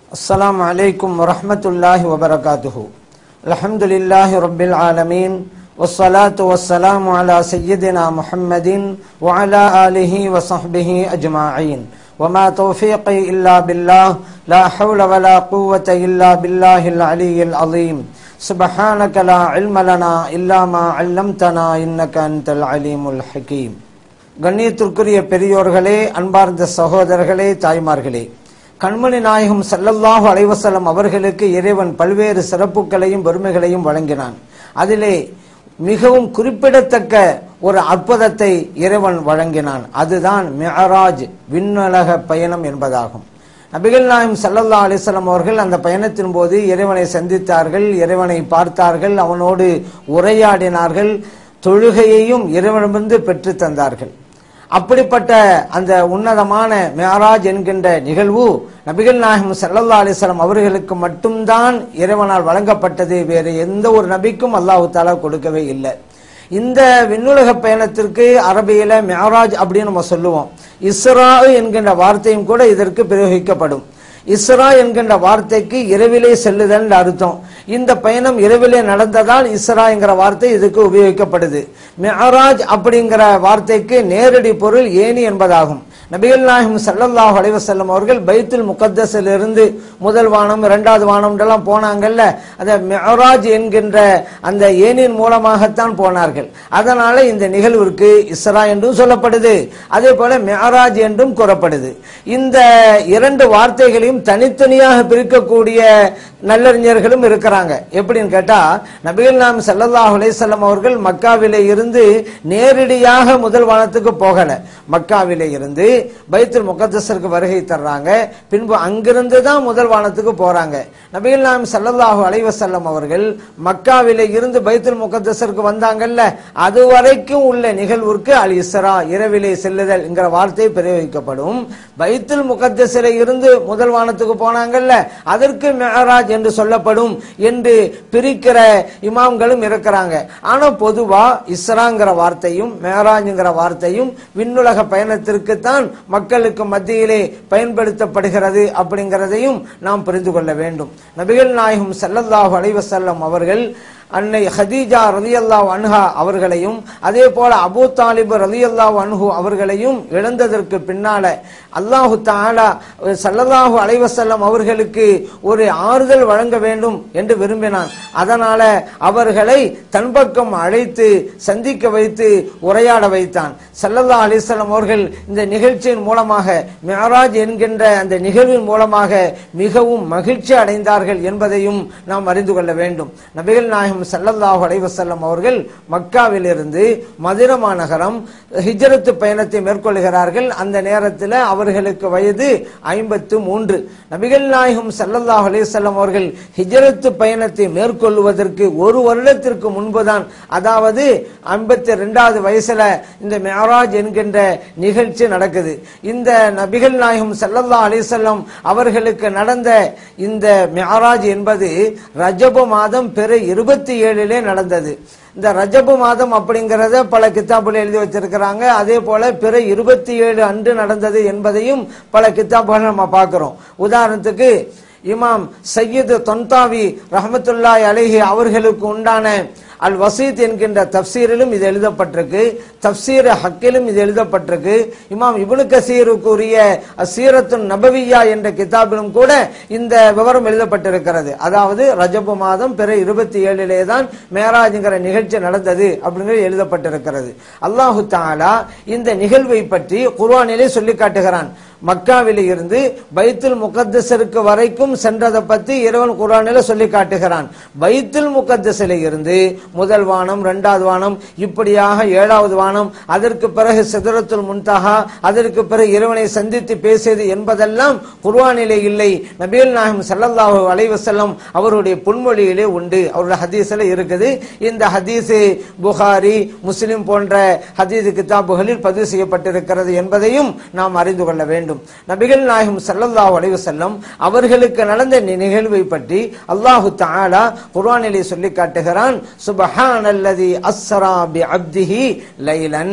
السلام عليكم ورحمة الله وبركاته الحمد لله رب العالمين والصلاة والسلام على سيدنا محمد وعلى آله وصحبه أجمعين وما توفيقي إلا بالله لا حول ولا قوة إلا بالله العلي العظيم سبحانك لا علم لنا إلا ما علمتنا إنك أنت العليم الحكيم கண்ணியத்திற்குரிய பெரியோர்களே அன்பார்ந்த சகோதரர்களே தாய்மார்களே கண்மணி நாயகம் ஸல்லல்லாஹு அலைஹி வஸல்லம் அவர்களுக்கு இறைவன் பல்வேறு சிறப்புகளையும் பெருமைகளையும் வழங்கினான் அதிலே மிகவும் குறிப்பிடத்தக்க ஒரு அற்புதத்தை இறைவன் வழங்கினான் அதுதான் மிஅராஜ் விண்ணுலக பயணம் என்பதாகும் நபிகள் நாயம் சல்லல்லா அலிஸ்லாம் அவர்கள் அந்த பயணத்தின் போது இறைவனை சந்தித்தார்கள் இறைவனை பார்த்தார்கள் அவனோடு உரையாடினார்கள் தொழுகையையும் இறைவனிடமிருந்து பெற்று தந்தார்கள் அப்படிப்பட்ட அந்த உன்னதமான மேராஜ் என்கின்ற நிகழ்வு நபிகள் நாயகம் சல்லல்லா அலிஸ்லாம் அவர்களுக்கு மட்டும்தான் இறைவனால் வழங்கப்பட்டது வேறு எந்த ஒரு நபிக்கும் அல்லாஹு தாலா கொடுக்கவே இல்லை இந்த விண்ணுலக பயணத்திற்கு அரபியில மேராஜ் அப்படின்னு நம்ம சொல்லுவோம் இஸ்ரா என்கின்ற வார்த்தையும் கூட இதற்கு பிரயோகிக்கப்படும் இஸ்ரா என்கின்ற வார்த்தைக்கு இரவிலே செல்லுதல் அர்த்தம் இந்த பயணம் இரவிலே நடந்ததால் இஸ்ரா என்கிற வார்த்தை இதுக்கு உபயோகிக்கப்படுது மெஹராஜ் அப்படிங்கிற வார்த்தைக்கு நேரடி பொருள் ஏணி என்பதாகும் நபிகள் நாயகம் சல்லல்லாஹு அலைஹி வஸல்லம் அவர்கள் பைத்துல் முகத்தஸில் இருந்து முதல் வானம் இரண்டாவது வானம் எல்லாம் போனாங்கல்ல அந்த மெஹராஜ் என்கின்ற அந்த ஏனின் மூலமாகத்தான் போனார்கள் அதனால இந்த நிகழ்விற்கு இஸ்ரா என்றும் சொல்லப்படுது அதே போல மெஹராஜ் என்றும் கூறப்படுது இந்த இரண்டு வார்த்தைகளையும் தனித்தனியாக பிரிக்கக்கூடிய நல்லறிஞர்களும் இருக்கிறாங்க எப்படின்னு கேட்டா நபிகள் நாம் சல்லல்லாஹு அலைஹிஸ்ஸலாம் அவர்கள் மக்காவிலே இருந்து நேரடியாக முதல் வானத்துக்கு போகல மக்காவிலே இருந்து பைத்துல் முகத்தஸருக்கு வருகை தர்றாங்க பின்பு அங்கிருந்து தான் முதல் வானத்துக்கு போறாங்க நபிகள் நாம் சல்லல்லாஹு அலைஹி வஸல்லம் அவர்கள் மக்காவிலே இருந்து பைத்துல் முகத்தஸருக்கு வந்தாங்கல்ல அது வரைக்கும் உள்ள நிகழ்விற்கு அல் இஸ்ரா இரவிலே செல்லுதல் என்கிற வார்த்தை பிரயோகிக்கப்படும் பைத்துல் முகத்தஸிலே இருந்து முதல் வானத்துக்கு போனாங்கல்ல அதற்கு மெஹராஜ் என்று சொல்லப்படும் என்று பிரிக்கிற இமாம்களும் இருக்கிறாங்க ஆனா பொதுவா இஸ்ராங்கிற வார்த்தையும் மேராஜ்ங்கிற வார்த்தையும் விண்ணுலக பயணத்திற்கு தான் மக்களுக்கு மத்தியிலே பயன்படுத்தப்படுகிறது அப்படிங்கிறதையும் நாம் புரிந்து கொள்ள வேண்டும் நபிகள் நாயகம் ஸல்லல்லாஹு அலைஹி வஸல்லம் அவர்கள் அன்னை ஹதீஜா ரலியல்லாஹு அன்ஹா அவர்களையும் அதே போல அபூ தாலிப் ரலியல்லாஹு அன்ஹு அவர்களையும் இழந்ததற்கு பின்னால அல்லாஹு தாலா சல்லல்லாஹு அலைஹி வஸல்லம் அவர்களுக்கு ஒரு ஆறுதல் வழங்க வேண்டும் என்று விரும்பினான் அதனால அவர்களை தன் பக்கம் அழைத்து சந்திக்க வைத்து உரையாட வைத்தான் சல்லல்லாஹு அலைஹி வஸல்லம் அவர்கள் இந்த நிகழ்ச்சியின் மூலமாக மியராஜ் என்கின்ற அந்த நிகழ்வின் மூலமாக மிகவும் மகிழ்ச்சி அடைந்தார்கள் என்பதையும் நாம் அறிந்து கொள்ள வேண்டும் நபிகள் நாயகம் நாயகம் சல்லல்லாஹு அலைவசல்லம் அவர்கள் மக்காவிலிருந்து மதுர மாநகரம் ஹிஜரத்து பயணத்தை மேற்கொள்கிறார்கள் அந்த நேரத்தில் அவர்களுக்கு வயது ஐம்பத்து மூன்று நபிகள் நாயகம் சல்லல்லாஹு அலைவசல்லம் அவர்கள் ஹிஜரத்து பயணத்தை மேற்கொள்வதற்கு ஒரு வருடத்திற்கு முன்புதான் அதாவது ஐம்பத்தி ரெண்டாவது வயசுல இந்த மேராஜ் என்கின்ற நிகழ்ச்சி நடக்குது இந்த நபிகள் நாயகம் சல்லல்லா அலிசல்லம் அவர்களுக்கு நடந்த இந்த மேராஜ் என்பது ரஜப மாதம் பிற இருபத்தி ஏழிலே நடந்தது இந்த ரஜபு மாதம் அப்படிங்கிறத பல கித்தாப்புகள் எழுதி வச்சிருக்கிறாங்க அதே போல பிற இருபத்தி ஏழு அன்று நடந்தது என்பதையும் பல கித்தாப்புகள் நம்ம பார்க்கிறோம் உதாரணத்துக்கு இமாம் சையது தொன்தாவி ரஹமத்துல்லாய் அலேஹி அவர்களுக்கு உண்டான அல் வசீத் என்கின்ற தப்சீரிலும் இது எழுதப்பட்டிருக்கு தப்சீர் ஹக்கிலும் இது எழுதப்பட்டிருக்கு இமாம் இபுனு கசீருக்குரிய சீரத்து நபவியா என்ற கிதாபிலும் கூட இந்த விவரம் எழுதப்பட்டிருக்கிறது அதாவது ரஜபு மாதம் பிற இருபத்தி ஏழிலே தான் மேராஜ்ங்கிற நிகழ்ச்சி நடந்தது அப்படிங்கிறது எழுதப்பட்டிருக்கிறது அல்லாஹு தாலா இந்த நிகழ்வை பற்றி குர்வானிலே சொல்லி காட்டுகிறான் மக்காவில இருந்து பைத்துல் முகத்தசருக்கு வரைக்கும் சென்றதை பத்தி இறைவன் குரானில சொல்லி காட்டுகிறான் பைத்துல் முகத்தசில இருந்து முதல் வானம் இரண்டாவது வானம் இப்படியாக ஏழாவது வானம் அதற்கு பிறகு சிதறத்துல் முன்தகா அதற்கு பிறகு இறைவனை சந்தித்து பேசியது என்பதெல்லாம் குர்வானிலே இல்லை நபீல் நாயகம் சல்லல்லாஹு அலைவசல்லம் அவருடைய பொன்மொழியிலே உண்டு அவருடைய ஹதீஸ்ல இருக்குது இந்த ஹதீஸ் புகாரி முஸ்லிம் போன்ற ஹதீஸ் கிதாபுகளில் பதிவு செய்யப்பட்டிருக்கிறது என்பதையும் நாம் அறிந்து கொள்ள வேண்டும் நபிகள் நாயகம் சல்லல்லாஹு அலைஹி வஸல்லம் அவர்களுக்கு நடந்த நிகழ்வை பற்றி அல்லாஹு தஆலா குர்ஆனிலே சொல்லி காட்டுகிறான் சுபஹானல்லதி அஸ்ரா பி அப்திஹி லைலன்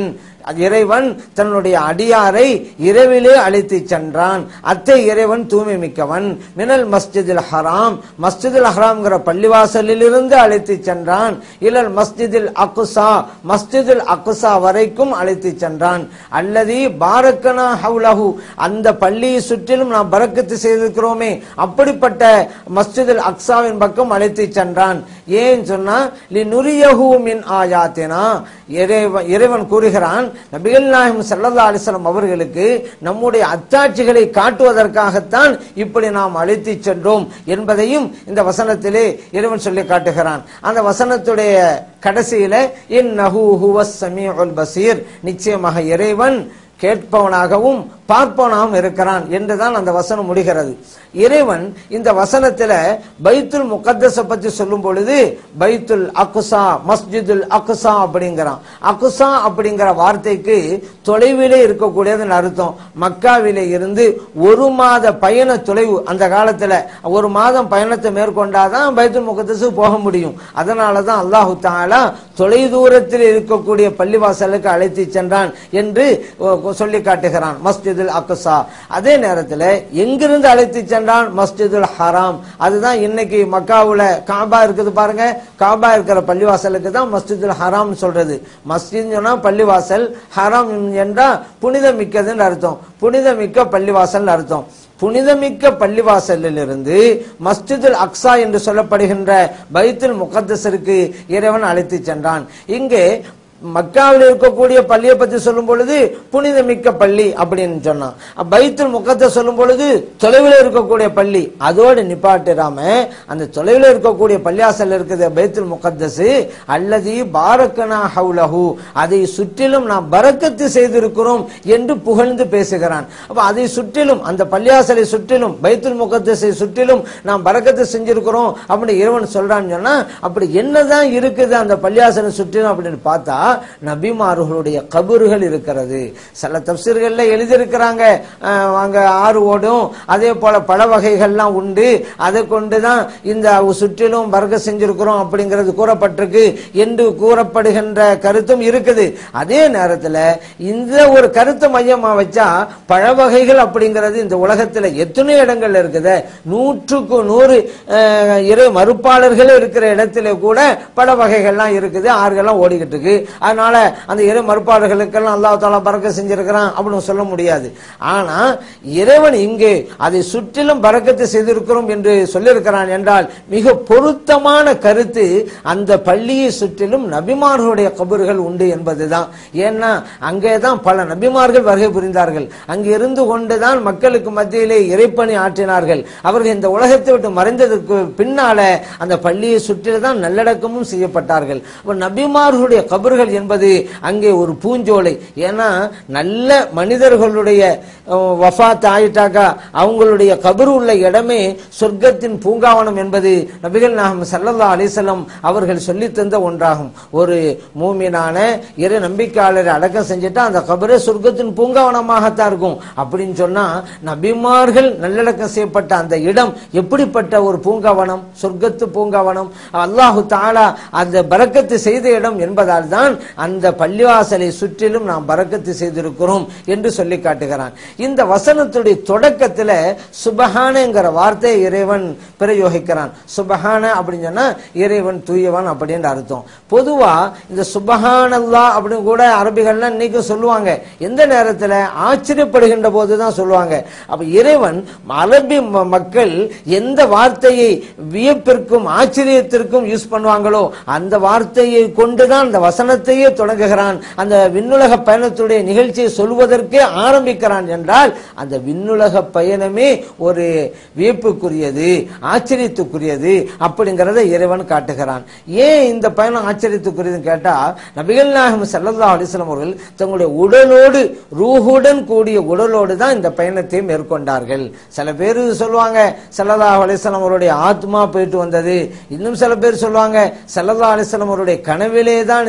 இறைவன் தன்னுடைய அடியாரை இரவிலே அழைத்து சென்றான் அத்தை இறைவன் தூய்மை மிக்கவன் மினல் மஸ்ஜிதில் ஹராம் மஸ்ஜிதுல் ஹராம்ங்கிற பள்ளிவாசலில் இருந்து அழைத்து சென்றான் இலல் மஸ்ஜிதில் அக்குசா மஸ்ஜிதுல் அக்குசா வரைக்கும் அழைத்து சென்றான் அல்லது பாரக்கனா ஹவுலஹு அந்த பள்ளியை சுற்றிலும் நாம் பரக்கத்து செய்திருக்கிறோமே அப்படிப்பட்ட மஸ்ஜிதுல் அக்ஸாவின் பக்கம் அழைத்து சென்றான் ஏன் சொன்னா லி நுரியஹு மின் ஆயாத்தினா இறைவன் இறைவன் கூறுகிறான் நபிகள் நாயகம் ஸல்லல்லாஹு அலைஹி வஸல்லம் அவர்களுக்கு நம்முடைய அத்தாட்சிகளை காட்டுவதற்காகத்தான் இப்படி நாம் அழைத்து சென்றோம் என்பதையும் இந்த வசனத்திலே இறைவன் சொல்லி காட்டுகிறான் அந்த வசனத்துடைய கடைசியில இன்னஹு ஹுவஸ் ஸமீஉல் பசீர் நிச்சயமாக இறைவன் கேட்பவனாகவும் பார்ப்பவனாகவும் இருக்கிறான் என்றுதான் அந்த வசனம் முடிகிறது இறைவன் இந்த வசனத்துல பைத்துல் முகத்தஸ பத்தி சொல்லும் பொழுது பைத்துல் அக்குசா மஸ்ஜிதுல் அக்குசா அப்படிங்கிறான் அக்குசா அப்படிங்கிற வார்த்தைக்கு தொலைவிலே இருக்கக்கூடியதுன்னு அர்த்தம் மக்காவிலே இருந்து ஒரு மாத பயண தொலைவு அந்த காலத்துல ஒரு மாதம் பயணத்தை மேற்கொண்டாதான் பைத்துல் முகத்தஸு போக முடியும் அதனால தான் அல்லாஹு தாலா தொலை தூரத்தில் இருக்கக்கூடிய பள்ளிவாசலுக்கு அழைத்து சென்றான் என்று சொல்லி காட்டுகிறான் மஸ்ஜிதுல் அக்ஸா அதே நேரத்தில் எங்கிருந்து அழைத்து சென்றான் மஸ்ஜிதுல் ஹராம் அதுதான் இன்னைக்கு மக்காவுல காபா இருக்குது பாருங்க காபா இருக்கிற பள்ளிவாசலுக்கு தான் மஸ்ஜிதுல் ஹராம் சொல்றது மஸ்ஜித் சொன்னா பள்ளிவாசல் ஹராம் என்றா புனிதம் மிக்கதுன்னு அர்த்தம் புனிதமிக்க பள்ளிவாசல் அர்த்தம் புனிதமிக்க பள்ளிவாசலில் இருந்து மஸ்ஜிதுல் அக்ஸா என்று சொல்லப்படுகின்ற பைத்துல் முகத்தஸருக்கு இறைவன் அழைத்து சென்றான் இங்கே மக்காவில் இருக்கக்கூடிய பள்ளியை பத்தி சொல்லும் பொழுது புனிதமிக்க பள்ளி அப்படின்னு சொன்னான் பைத்துல் முகத்தை சொல்லும் பொழுது தொலைவில் இருக்கக்கூடிய பள்ளி அதோடு நிப்பாட்டிராம அந்த தொலைவில் இருக்கக்கூடிய பள்ளியாசல் இருக்குது பைத்துல் முகத்தஸ் அல்லது பாரக்கனா ஹவுலஹு அதை சுற்றிலும் நாம் பரக்கத்து செய்திருக்கிறோம் என்று புகழ்ந்து பேசுகிறான் அப்ப அதை சுற்றிலும் அந்த பள்ளியாசலை சுற்றிலும் பைத்துல் முகத்தஸை சுற்றிலும் நாம் பரக்கத்து செஞ்சிருக்கிறோம் அப்படின்னு இறைவன் சொல்றான்னு சொன்னா அப்படி என்னதான் இருக்குது அந்த பள்ளியாசலை சுற்றிலும் அப்படின்னு பார்த்தா நபிமார்களுடைய கபறுகள் இருக்கிறது சில தப்சீர்கள்ல எழுதியிருக்கிறாங்க அஹ், அங்க ஆறு ஓடும் அதே போல பல வகைகள்லாம் உண்டு அதை கொண்டுதான் இந்த சுற்றிலும் வர்க்க செஞ்சிருக்கிறோம் அப்படிங்கிறது கூறப்பட்டிருக்கு என்று கூறப்படுகின்ற கருத்தும் இருக்குது அதே நேரத்துல இந்த ஒரு கருத்தை மையமா வச்சா பழ வகைகள் அப்படிங்கிறது இந்த உலகத்துல எத்தனை இடங்கள்ல இருக்குது நூற்றுக்கு நூறு அஹ், இறை மறுப்பாளர்கள் இருக்கிற இடத்துல கூட பல வகைகள்லாம் இருக்குது ஆறுகள்லாம் ஓடிக்கிட்டு இருக்கு அதனால அந்த இறை மறுப்பாளர்களுக்கெல்லாம் அல்லாஹ் தாலா பறக்க செஞ்சிருக்கிறான் அப்படின்னு சொல்ல முடியாது ஆனா இறைவன் இங்கே அதை சுற்றிலும் பறக்கத்து செய்திருக்கிறோம் என்று சொல்லியிருக்கிறான் என்றால் மிக பொருத்தமான கருத்து அந்த பள்ளியை சுற்றிலும் நபிமார்களுடைய கபறுகள் உண்டு என்பதுதான் ஏன்னா அங்கேதான் பல நபிமார்கள் வருகை புரிந்தார்கள் அங்கு இருந்து கொண்டுதான் மக்களுக்கு மத்தியிலே இறைப்பணி ஆற்றினார்கள் அவர்கள் இந்த உலகத்தை விட்டு மறைந்ததற்கு பின்னால அந்த பள்ளியை சுற்றில்தான் நல்லடக்கமும் செய்யப்பட்டார்கள் அப்ப நபிமார்களுடைய கபறுகள் என்பது அங்கே ஒரு பூஞ்சோலை ஏன்னா நல்ல மனிதர்களுடைய அஹ், வஃபாத் ஆயிட்டாக்கா அவங்களுடைய கபரு உள்ள இடமே சொர்க்கத்தின் பூங்காவனம் என்பது நபிகள் நாகம் சல்லல்லா அலிசல்லம் அவர்கள் சொல்லி தந்த ஒன்றாகும் ஒரு மூமினான இறை நம்பிக்கையாளரை அடக்கம் செஞ்சுட்டா அந்த கபரே சொர்க்கத்தின் பூங்காவனமாகத்தான் இருக்கும் அப்படின்னு சொன்னா நபிமார்கள் நல்லடக்கம் செய்யப்பட்ட அந்த இடம் எப்படிப்பட்ட ஒரு பூங்காவனம் சொர்க்கத்து பூங்காவனம் அல்லாஹு தாலா அந்த பரக்கத்து செய்த இடம் என்பதால் தான் அந்த பள்ளிவாசலை சுற்றிலும் நாம் பரக்கத்து செய்திருக்கிறோம் என்று சொல்லி காட்டுகிறான் இந்த வசனத்துடைய தொடக்கத்துல சுபஹானங்கிற வார்த்தையை இறைவன் பிரயோகிக்கிறான் சுபஹான அப்படின்னு சொன்னா இறைவன் தூயவன் அப்படின்னு அர்த்தம் பொதுவா இந்த சுபஹானல்லா அப்படின்னு கூட அரபிகள்லாம் இன்னைக்கு சொல்லுவாங்க எந்த நேரத்துல ஆச்சரியப்படுகின்ற போதுதான் சொல்லுவாங்க அப்ப இறைவன் அரபி ம- மக்கள் எந்த வார்த்தையை வியப்பிற்கும் ஆச்சரியத்திற்கும் யூஸ் பண்ணுவாங்களோ அந்த வார்த்தையை கொண்டுதான் அந்த வசனத்தையே தொடங்குகிறான் அந்த விண்ணுலக பயணத்துடைய நிகழ்ச்சியை சொல்வதற்கே ஆரம்பிக்கிறான் என்றால் அந்த விண்ணுலக பயணமே ஒரு வியப்புக்குரியது ஆச்சரியத்துக்குரியது அப்படிங்கறத இறைவன் காட்டுகிறான் ஏன் இந்த பயணம் ஆச்சரியத்துக்குரியதுன்னு கேட்டா நபிகள் நாயகம் ஸல்லல்லாஹு அலைஹி வஸல்லம் அவர்கள் தங்களுடைய உடலோடு ரூஹுடன் கூடிய உடலோடு தான் இந்த பயணத்தை மேற்கொண்டார்கள் சில பேர் சொல்லுவாங்க ஸல்லல்லாஹு அலைஹி வஸல்லம் அவருடைய ஆத்மா போயிட்டு வந்தது இன்னும் சில பேர் சொல்லுவாங்க ஸல்லல்லாஹு அலைஹி வஸல்லம் அவருடைய கனவிலே தான் இது நிகழ்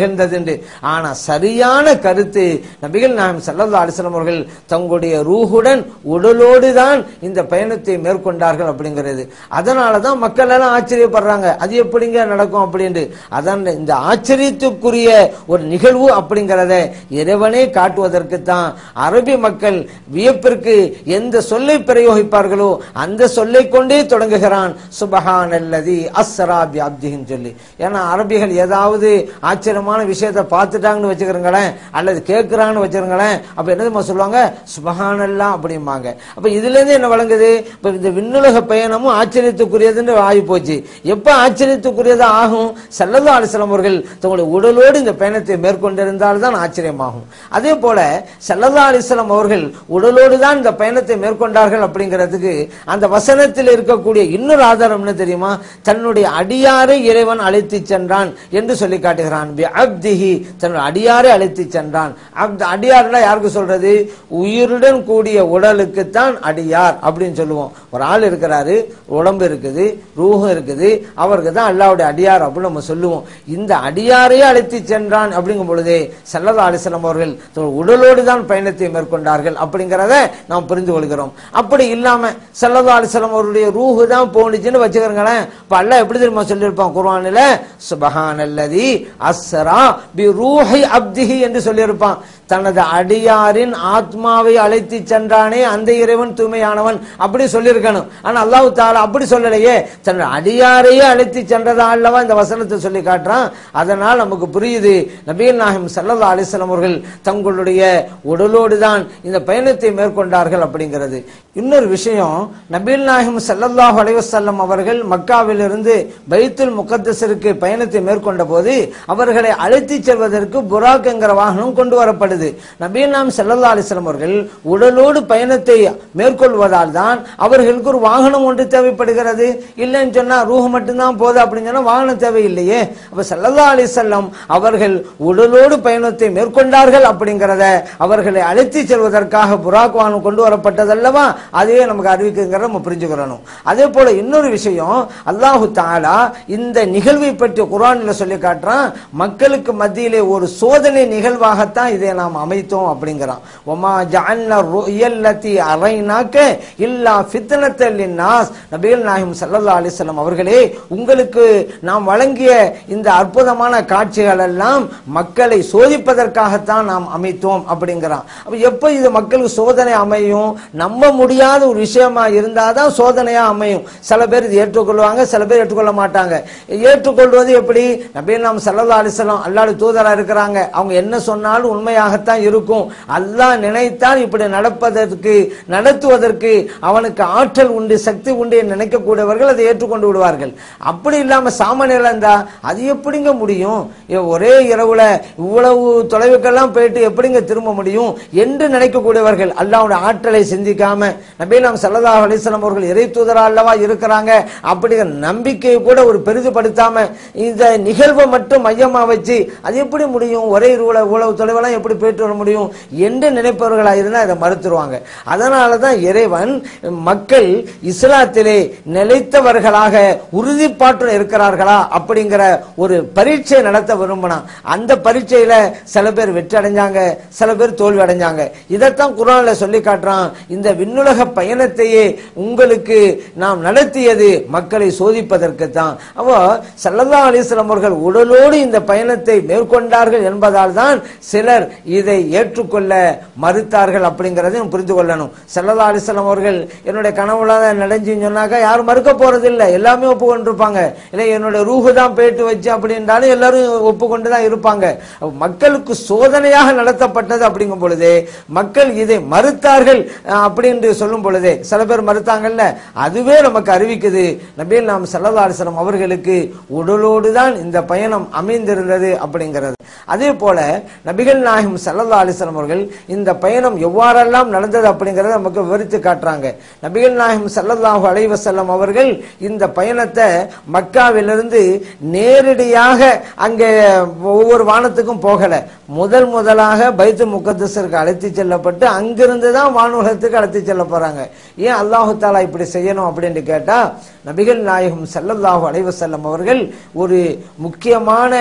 நிகழ்ந்தது என்று ஆனா சரியான கருத்து நபிகள் நாயம் சல்லல்லா அலிஸ்லாம் அவர்கள் தங்களுடைய ரூஹுடன் உடலோடு தான் இந்த பயணத்தை மேற்கொண்டார்கள் அப்படிங்கிறது அதனால தான் மக்கள் எல்லாம் ஆச்சரியப்படுறாங்க அது எப்படிங்க நடக்கும் அப்படின்ட்டு அதான் இந்த ஆச்சரியத்துக்குரிய ஒரு நிகழ்வு அப்படிங்கிறத இறைவனே காட்டுவதற்கு தான் அரபி மக்கள் வியப்பிற்கு எந்த சொல்லை பிரயோகிப்பார்களோ அந்த சொல்லை கொண்டே தொடங்குகிறான் சுபஹான் அல்லதி அஸ்ஸராபி அப்தின்னு சொல்லி ஏன்னா அரபிகள் ஏதாவது ஆச்சரியமான விஷயத்தை பார்த்துட்டாங்கன்னு வச்சுக்கிறங்களேன் அல்லது கேட்கிறாங்கன்னு வச்சுருங்களேன் அப்ப என்னதுமா சொல்லுவாங்க சுபஹானல்லா அப்படிம்பாங்க அப்ப இதுல இருந்து என்ன வழங்குது இப்ப இந்த விண்ணுலக பயணமும் ஆச்சரியத்துக்குரியதுன்னு ஆகி போச்சு எப்ப ஆச்சரியத்துக்குரியது ஆகும் சல்லல்லா அலிஸ்லாம் அவர்கள் தங்களுடைய உடலோடு இந்த பயணத்தை மேற்கொண்டிருந்தால் தான் ஆச்சரியமாகும் அதே போல சல்லல்லா அலிஸ்லாம் அவர்கள் உடலோடு தான் இந்த பயணத்தை மேற்கொண்டார்கள் அப்படிங்கிறதுக்கு அந்த வசனத்தில் இருக்கக்கூடிய இன்னொரு ஆதாரம் என்ன தெரியுமா தன்னுடைய அடியாரை இறைவன் அழைத்து சென்றான் என்று சொல்லி காட்டுகிறான் பி அப்திஹி தன்னுடைய அடியாரை அழைத்து சென்றான் அப்த அடியார்னா யாருக்கு சொல்றது உயிருடன் கூடிய உடலுக்கு தான் அடியார் அப்படின்னு சொல்லுவோம் ஒரு ஆள் இருக்கிறாரு உடம்பு இருக்குது ரூஹம் இருக்குது அவருக்கு தான் அல்லாவுடைய அடியார் அப்படின்னு நம்ம சொல்லுவோம் இந்த அடியாரையே அழைத்து சென்றான் அப்படிங்கும் பொழுதே சல்லல்லா அலிஸ்லாம் அவர்கள் தங்கள் உடலோடு தான் பயணத்தை மேற்கொண்டார்கள் அப்படிங்கிறத நாம் புரிந்து கொள்கிறோம் அப்படி இல்லாம சல்லல்லா அலிஸ்லாம் அவருடைய ரூஹு தான் போனுச்சுன்னு வச்சுக்கிறங்களேன் இப்ப அல்லாஹ் எப்படி தெரியுமா சொல்லியிருப்பான் குர்ஆனில் சுபஹானல்லதி அஸ்ரா பி ரூஹி அப்திஹி என்று சொல்லியிருப்பான் தனது அடியாரின் ஆத்மாவை அழைத்து சென்றானே அந்த இறைவன் தூய்மையானவன் அப்படி சொல்லியிருக்கணும் ஆனா அல்லாஹ் தாலா அப்படி சொல்லலையே தன் அடியாரையே அழைத்து சென்றதா அல்லவா இந்த வசனத்தை சொல்லி காட்டுறான் அதனால் நமக்கு புரியுது நபீல் நாயம் சல்லல்லா அலிஸ்லாம் அவர்கள் தங்களுடைய உடலோடு தான் இந்த பயணத்தை மேற்கொண்டார்கள் அப்படிங்கிறது இன்னொரு விஷயம் நபீல் நாயகம் சல்லல்லாஹு அலைவசல்லம் அவர்கள் மக்காவிலிருந்து பைத்துல் முகத்தஸருக்கு பயணத்தை மேற்கொண்ட போது அவர்களை அழைத்து செல்வதற்கு புராக் என்கிற வாகனம் கொண்டு வரப்படுது நபீல் நாம் சல்லல்லா அலிஸ்லாம் அவர்கள் உடலோடு பயணத்தை மேற்கொள்வதால் தான் அவர்களுக்கு ஒரு வாகனம் ஒன்று தேவைப்படுகிறது இல்லைன்னு சொன்னா ரூஹ் மட்டும்தான் போதும் அப்படின்னு சொன்னா வாகனம் தேவையில்லையே அப்ப சல்லல்லா அலிசல்லம் அவர்கள் உடலோடு பயணத்தை மேற்கொண்டார்கள் அப்படிங்கிறத அவர்களை அழைத்து செல்வதற்காக புராக் வாகனம் கொண்டு வரப்பட்டதல்லவா அதையே நமக்கு அறிவிக்குங்கிறத நம்ம புரிஞ்சுக்கிறணும் அதே போல இன்னொரு விஷயம் அல்லாஹு தாலா இந்த நிகழ்வை பற்றி குரான்ல சொல்லி காட்டுறான் மக்களுக்கு மத்தியிலே ஒரு சோதனை நிகழ்வாகத்தான் இதை நாம் அமைத்தோம் அப்படிங்கிறான் ஒமா ஜஅல்னா ருயல்லதி அரைனாக்க இல்லா ஃபித்னத்தல் லின்னாஸ் நபிகள் நாயகம் ஸல்லல்லாஹு அலைஹி வஸல்லம் அவர்களே உங்களுக்கு நாம் வழங்கிய இந்த அற்புதமான காட்சிகள் எல்லாம் மக்களை சோதிப்பதற்காகத்தான் நாம் அமைத்தோம் அப்படிங்கிறான் அப்ப எப்ப இது மக்களுக்கு சோதனை அமையும் நம்ப முடியாத ஒரு விஷயமா இருந்தாதான் சோதனையா அமையும் சில பேர் இது ஏற்றுக்கொள்வாங்க சில பேர் ஏற்றுக்கொள்ள மாட்டாங்க ஏற்றுக்கொள்வது எப்படி நபிகள் நாம் சல்லல்லா அலிஸ்லாம் அல்லாஹ் தூதரா இருக்கிறாங்க அவங்க என்ன சொன்னாலும் உண்மையாகத்தான் இருக்கும் அல்லாஹ் நினைத்தால் இப்படி நடப்பதற்கு நடத்துவதற்கு அவனுக்கு ஆற்றல் உண்டு சக்தி உண்டு என்று நினைக்கக்கூடியவர்கள் அதை ஏற்றுக்கொண்டு விடுவார்கள் அப்படி இல்லாம சாமானியர்கள் இருந்தா அது எப்படிங்க முடியும் ஏ, ஒரே இரவுல இவ்வளவு தொலைவுக்கெல்லாம் போயிட்டு எப்படிங்க திரும்ப முடியும் என்று நினைக்கக்கூடியவர்கள் அல்லாஹ்வுடைய ஆற்றலை சிந்திக்காம நபீலாம் சல்லல்லாஹு அலைஹி வஸல்லம் அவர்கள் இறை தூதரா அல்லவா இருக்கிறாங்க அப்படிங்கிற நம்பிக்கையை கூட ஒரு பெரிதுபடுத்தாம இந்த நிகழ்வை மட்டும் மையமா வச்சு அது எப்படி முடியும் ஒரே இரவுல இவ்வளவு தொலைவெல்லாம் எப்படி போயிட்டு வர முடியும் என்று நினைப்பவர்களா இருந்தா அதை மறுத்துருவாங்க அதனால தான் இறைவன் மக்கள் இஸ்லாத்திலே நிலைத்தவர்களாக உறுதிப்பாட்டுடன் இருக்கிறார்களா அப்படிங்கிற ஒரு பரீட்சை நடத்த விரும்பினான் அந்த பரீட்சையில சில பேர் வெற்றி அடைஞ்சாங்க சில பேர் தோல்வி அடைஞ்சாங்க இதைத்தான் குரான்ல சொல்லி காட்டுறான் இந்த விண்ணுலக பயணத்தையே உங்களுக்கு நாம் நடத்தியது மக்களை சோதிப்பதற்கு தான் அப்போ சல்லல்லா அலிஸ்லாம் அவர்கள் உடலோடு இந்த பயணத்தை மேற்கொண்டார்கள் என்பதால் தான் சிலர் இதை ஏற்றுக்கொள்ள மறுத்தார்கள் அப்படிங்கறதையும் புரிந்து கொள்ளணும் சல்லல்லா அலிஸ்லாம் அவர்கள் என்னுடைய கனவுல தான் நடந்துன்னு சொன்னாக்கா யாரும் மறுக்க போறது இல்லை எல்லாமே ஒப்புக்கொண்டிருப்பாங்க இல்லை என்னுடைய ரூஹு தான் போயிட்டு வச்சு அப்படின்றாலும் எல்லாரும் ஒப்புக்கொண்டு தான் இருப்பாங்க அப்ப மக்களுக்கு சோதனையாக நடத்தப்பட்டது அப்படிங்கும் பொழுது மக்கள் இதை மறுத்தார்கள் அஹ், அப்படின்னு சொல்லும் பொழுதே சில பேர் மறுத்தாங்கல்ல அதுவே நமக்கு அறிவிக்குது நபீல் நாம் சல்லல்லா அலிஸ்லாம் அவர்களுக்கு உடலோடு தான் இந்த பயணம் அமைந்திருந்தது அப்படிங்கிறது அதே போல நபிகள் நாயகம் சல்லல்லா அலிஸ்லாம் அவர்கள் இந்த பயணம் எவ்வாறெல்லாம் நடந்தது அப்படிங்கறத நமக்கு விவரித்து காட்டுறாங்க நபிகள் நாயகம் சல்லல்லாஹு அலைஹி வஸல்லம் அவர்கள் இந்த பயணத்தை மக்காவிலிருந்து நேரடியாக அங்கே ஒவ்வொரு வானத்துக்கும் போகல முதல் முதலாக பைத்து முகத்தஸருக்கு அழைத்து செல்லப்பட்டு அங்கிருந்து தான் வானுலகத்துக்கு அழைத்து செல்ல போறாங்க ஏன் அல்லாஹு தாலா இப்படி செய்யணும் அப்படின்னு கேட்டா நபிகள் நாயகம் ஸல்லல்லாஹு அலைஹி வஸல்லம் அவர்கள் ஒரு முக்கியமான ஒரு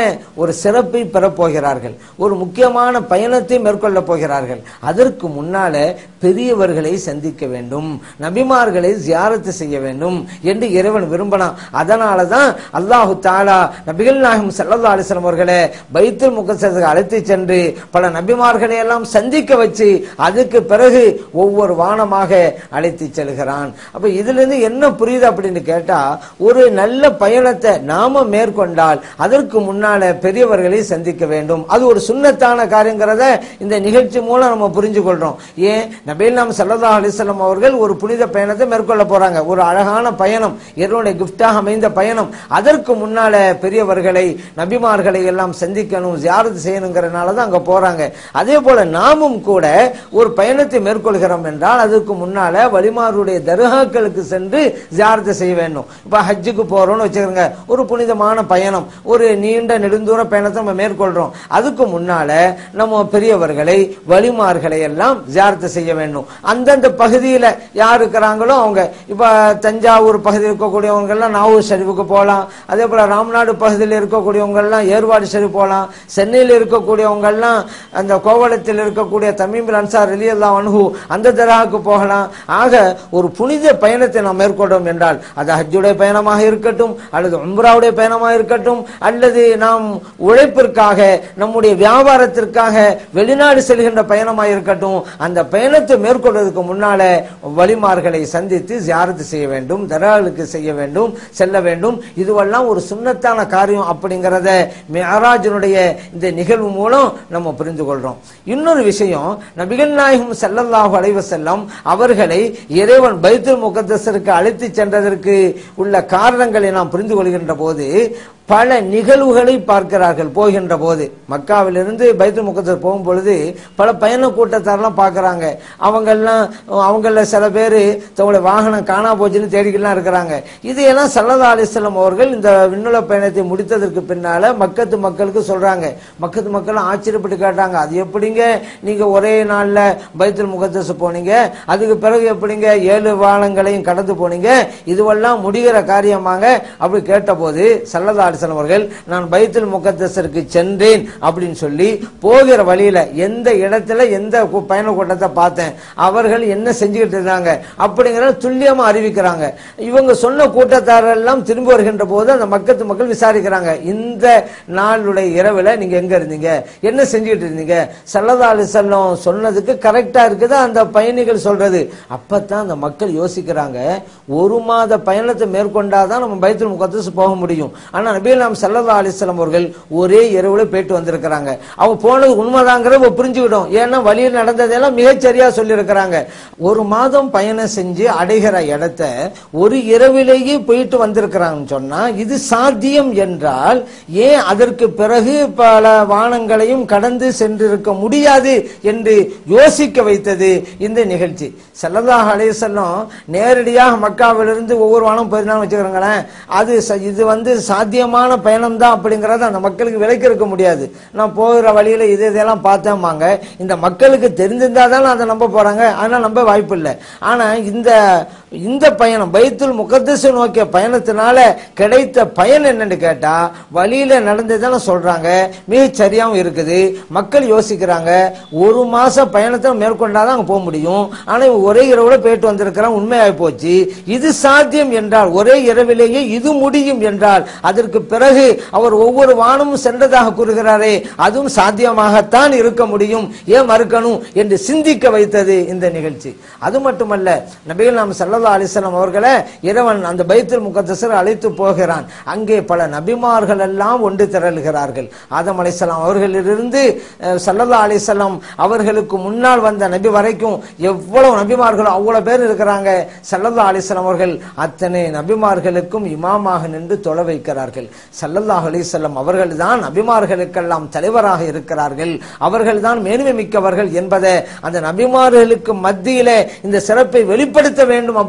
ஒரு சிறப்பை பெறப் போகிறார்கள் ஒரு முக்கியமான பயணத்தை மேற்கொள்ளப் போகிறார்கள் அதற்கு முன்னால பெரியவர்களை சந்திக்க வேண்டும் நபிமார்களை ஜியாரத்து செய்ய வேண்டும் என்று இறைவன் விரும்பினான் அதனால தான் அல்லாஹு தாலா நபிகள் நாயகம் ஸல்லல்லாஹு அலைஹி வஸல்லம் அவர்களை பைத்துல் முகத்தஸுக்கு அழைத்து சென்று பல நபிமார்களை எல்லாம் சந்திக்க வச்சு அதுக்கு பிறகு ஒவ்வொரு வானமாக அழைத்து செல்கிறான் அப்ப இதுல இருந்து என்ன புரியுது அப்படின்னு கேட்டா ஒரு நல்ல பயணத்தை நாம மேற்கொண்டால் அதற்கு முன்னால பெரியவர்களை சந்திக்க வேண்டும் அது ஒரு சுண்ணத்தான காரியங்கிறத இந்த நிகழ்ச்சி மூலம் நம்ம புரிஞ்சு கொள்றோம் ஏன் நபீல் நாம் சல்லா அலிஸ்லாம் அவர்கள் ஒரு புனித பயணத்தை மேற்கொள்ள போறாங்க ஒரு அழகான பயணம் இறைவனுடைய கிஃப்டாக அமைந்த பயணம் அதற்கு முன்னால பெரியவர்களை நபிமார்களை எல்லாம் சந்திக்கணும் ஜியாரத்து செய்யணுங்கிறனால தான் அங்க போறாங்க அதே போல நாமும் கூட ஒரு பயணத்தை மேற்கொள்கிறோம் என்றால் அதுக்கு முன்னால வழிமாருடைய தர்காக்களுக்கு சென்று ஜியாரத்து செய்ய வேண்டும் இப்ப ஹஜ்ஜுக்கு போறோம்னு வச்சுக்கோங்க ஒரு புனிதமான பயணம் ஒரு நீண்ட நெடுந்தூர பயணத்தை நம்ம மேற்கொள்றோம் அதுக்கு முன்னால நம்ம பெரியவர்களை வழிமார்களை எல்லாம் ஜியாரத்து செய்ய வேண்டும் அந்தந்த பகுதியில யார் இருக்கிறாங்களோ அவங்க இப்ப தஞ்சாவூர் பகுதியில் இருக்கக்கூடியவங்க எல்லாம் நாவூர் ஷெரீஃபுக்கு போகலாம் அதே போல ராம்நாடு பகுதியில் இருக்கக்கூடியவங்க எல்லாம் ஏர்வாடு ஷெரீஃப் போகலாம் சென்னையில் இருக்கக்கூடியவங்க எல்லாம் அந்த கோவளத்தில் இருக்கக்கூடிய தமிழ் அன்சார் அலியல்லா அனுகு அந்த தராவுக்கு போகலாம் ஆக ஒரு புனித பயணத்தை நாம் மேற்கொண்டோம் என்றால் அது ஹஜ்ஜுடைய பயணமாக இருக்கட்டும் அல்லது உம்ராவுடைய பயணமாக இருக்கட்டும் அல்லது நாம் உழைப்பிற்காக நம்முடைய வியாபாரத்திற்காக வெளிநாடு செல்கின்ற பயணமாக இருக்கட்டும் அந்த பயணத்தை மேற்கொள்வதற்கு முன்னால வழிமார்களை சந்தித்து ஜியாரத்து செய்ய வேண்டும் தராளுக்கு செய்ய வேண்டும் செல்ல வேண்டும் இதுவெல்லாம் ஒரு சுண்ணத்தான காரியம் அப்படிங்கிறத மெஹராஜனுடைய இந்த நிகழ்வு மூலம் நம்ம புரிந்து கொள்றோம் இன்னொரு விஷயம் நபிகள் நாயகம் ஸல்லல்லாஹு அலைஹி வஸல்லம் அவர்களை இறைவன் பைத்துல் முகத்தஸருக்கு அழைத்து சென்றதற்கு உள்ள காரணங்களை நாம் புரிந்து கொள்கின்ற போது பல நிகழ்வுகளை பார்க்கிறார்கள் போகின்ற போது மக்காவிலிருந்து பைத்துல் முகத்தர் போகும் பொழுது பல பயண கூட்டத்தாரெல்லாம் பார்க்கறாங்க அவங்கெல்லாம் அவங்கள சில பேர் தங்களுடைய வாகனம் காணா போச்சுன்னு தேடிக்கலாம் இருக்கிறாங்க இதையெல்லாம் சல்லதா அலிஸ்லாம் அவர்கள் இந்த விண்ணுல பயணத்தை முடித்ததற்கு பின்னால மக்கத்து மக்களுக்கு சொல்றாங்க மக்கத்து மக்கள் ஆச்சரியப்பட்டு கேட்டாங்க அது எப்படிங்க நீங்க ஒரே நாள்ல பைத்துல் முகத்தஸ் போனீங்க அதுக்கு பிறகு எப்படிங்க ஏழு வானங்களையும் கடந்து போனீங்க இதுவெல்லாம் முடிகிற காரியமாங்க அப்படி கேட்டபோது சல்லதா அலிஸ்லாம் அவர்கள் நான் பைத்துல் முகத்தஸருக்கு சென்றேன் அப்படின்னு சொல்லி போகிற வழியில எந்த இடத்துல எந்த கு- பயண கூட்டத்தை பார்த்தேன் அவர்கள் என்ன செஞ்சுக்கிட்டு இருந்தாங்க அப்படிங்கிறத துல்லியமா அறிவிக்கிறாங்க இவங்க சொன்ன கூட்டத்தாரர் எல்லாம் திரும்பி வருகின்ற போது அந்த மக்கத்து மக்கள் விசாரிக்கிறாங்க இந்த நாளுடைய இரவுல நீங்க எங்க இருந்தீங்க என்ன செஞ்சுக்கிட்டு இருந்தீங்க சல்லதா அலிசல்லம் சொன்னதுக்கு கரெக்டா இருக்குதா அந்த பயணிகள் சொல்றது அப்பதான் அந்த மக்கள் யோசிக்கிறாங்க ஒரு மாத பயணத்தை மேற்கொண்டாதான் நம்ம பைத்துல் முகத்தஸ் போக முடியும் ஆனா நபிகள் நாம் சல்லல்லா அலிஸ்லாம் அவர்கள் ஒரே இரவுல போயிட்டு வந்திருக்கிறாங்க அவங்க போனது உண்மைதாங்கிறத புரிஞ்சுக்கிட்டோம் ஏன்னா வழியில் நடந்ததெல்லாம் மிகச்சரியா சொல்லியிருக்கிறாங்க ஒரு மாதம் பயணம் செஞ்சு அடைகிற இடத்த ஒரு இரவிலேயே போயிட்டு வந்திருக்கிறாங்கன்னு சொன்னா இது சாத்தியம் என்றால் ஏன் அதற்கு பிறகு பல வானங்களையும் கடந்து சென்றிருக்க முடியாது என்று யோசிக்க வைத்தது இந்த நிகழ்ச்சி சல்லல்லாஹு அலைஹி வஸல்லம் நேரடியாக மக்காவிலிருந்து ஒவ்வொரு வானம் போயிருந்தாலும் வச்சுக்கிறோங்களேன் அது ச- இது வந்து சாத்தியமான பயணம் தான் அப்படிங்கறத அந்த மக்களுக்கு விலைக்கு இருக்க முடியாது நான் போகிற வழியில இது இதெல்லாம் பார்த்தேம்பாங்க இந்த மக்களுக்கு தெரிஞ்சிருந்தா தானே அதை நம்ப போறாங்க அதனால நம்ப வாய்ப்பு இல்லை ஆனா இந்த இந்த பயணம் பைத்துல் முகத்தஸ் நோக்கிய பயணத்தினால கிடைத்த பயன் என்னன்னு கேட்டா வழியில நடந்ததான சொல்றாங்க மிக சரியாவும் இருக்குது மக்கள் யோசிக்கிறாங்க ஒரு மாசம் பயணத்தை மேற்கொண்டாதான் அங்க போக முடியும் ஆனா இவன் ஒரே இரவுல போயிட்டு வந்திருக்கிறான் உண்மையாகி போச்சு இது சாத்தியம் என்றால் ஒரே இரவிலேயே இது முடியும் என்றால் அதற்கு பிறகு அவர் ஒவ்வொரு வானமும் சென்றதாக கூறுகிறாரே அதுவும் சாத்தியமாகத்தான் இருக்க முடியும் ஏன் மறுக்கணும் என்று சிந்திக்க வைத்தது இந்த நிகழ்ச்சி அது மட்டுமல்ல நபிகள் நாம் சல்லல்லா அலிஸ்லாம் அவர்களை இறைவன் அந்த பைத்துல் முகத்தசர் அழைத்து போகிறான் அங்கே பல நபிமார்கள் எல்லாம் ஒன்று திரளுகிறார்கள் ஆதம் அலிஸ்லாம் அவர்களிலிருந்து அஹ், சல்லல்லா அலிஸ்லாம் அவர்களுக்கு முன்னால் வந்த நபி வரைக்கும் எவ்வளவு நபிமார்களோ அவ்வளவு பேர் இருக்கிறாங்க சல்லல்லா அலிஸ்லாம் அவர்கள் அத்தனை நபிமார்களுக்கும் இமாமாக நின்று தொலை வைக்கிறார்கள் சல்லல்லாஹு அலிஸ்லாம் அவர்கள் தான் நபிமார்களுக்கெல்லாம் தலைவராக இருக்கிறார்கள் அவர்கள் தான் மேன்மை மிக்கவர்கள் என்பதை அந்த நபிமார்களுக்கு மத்தியிலே இந்த சிறப்பை வெளிப்படுத்த வேண்டும்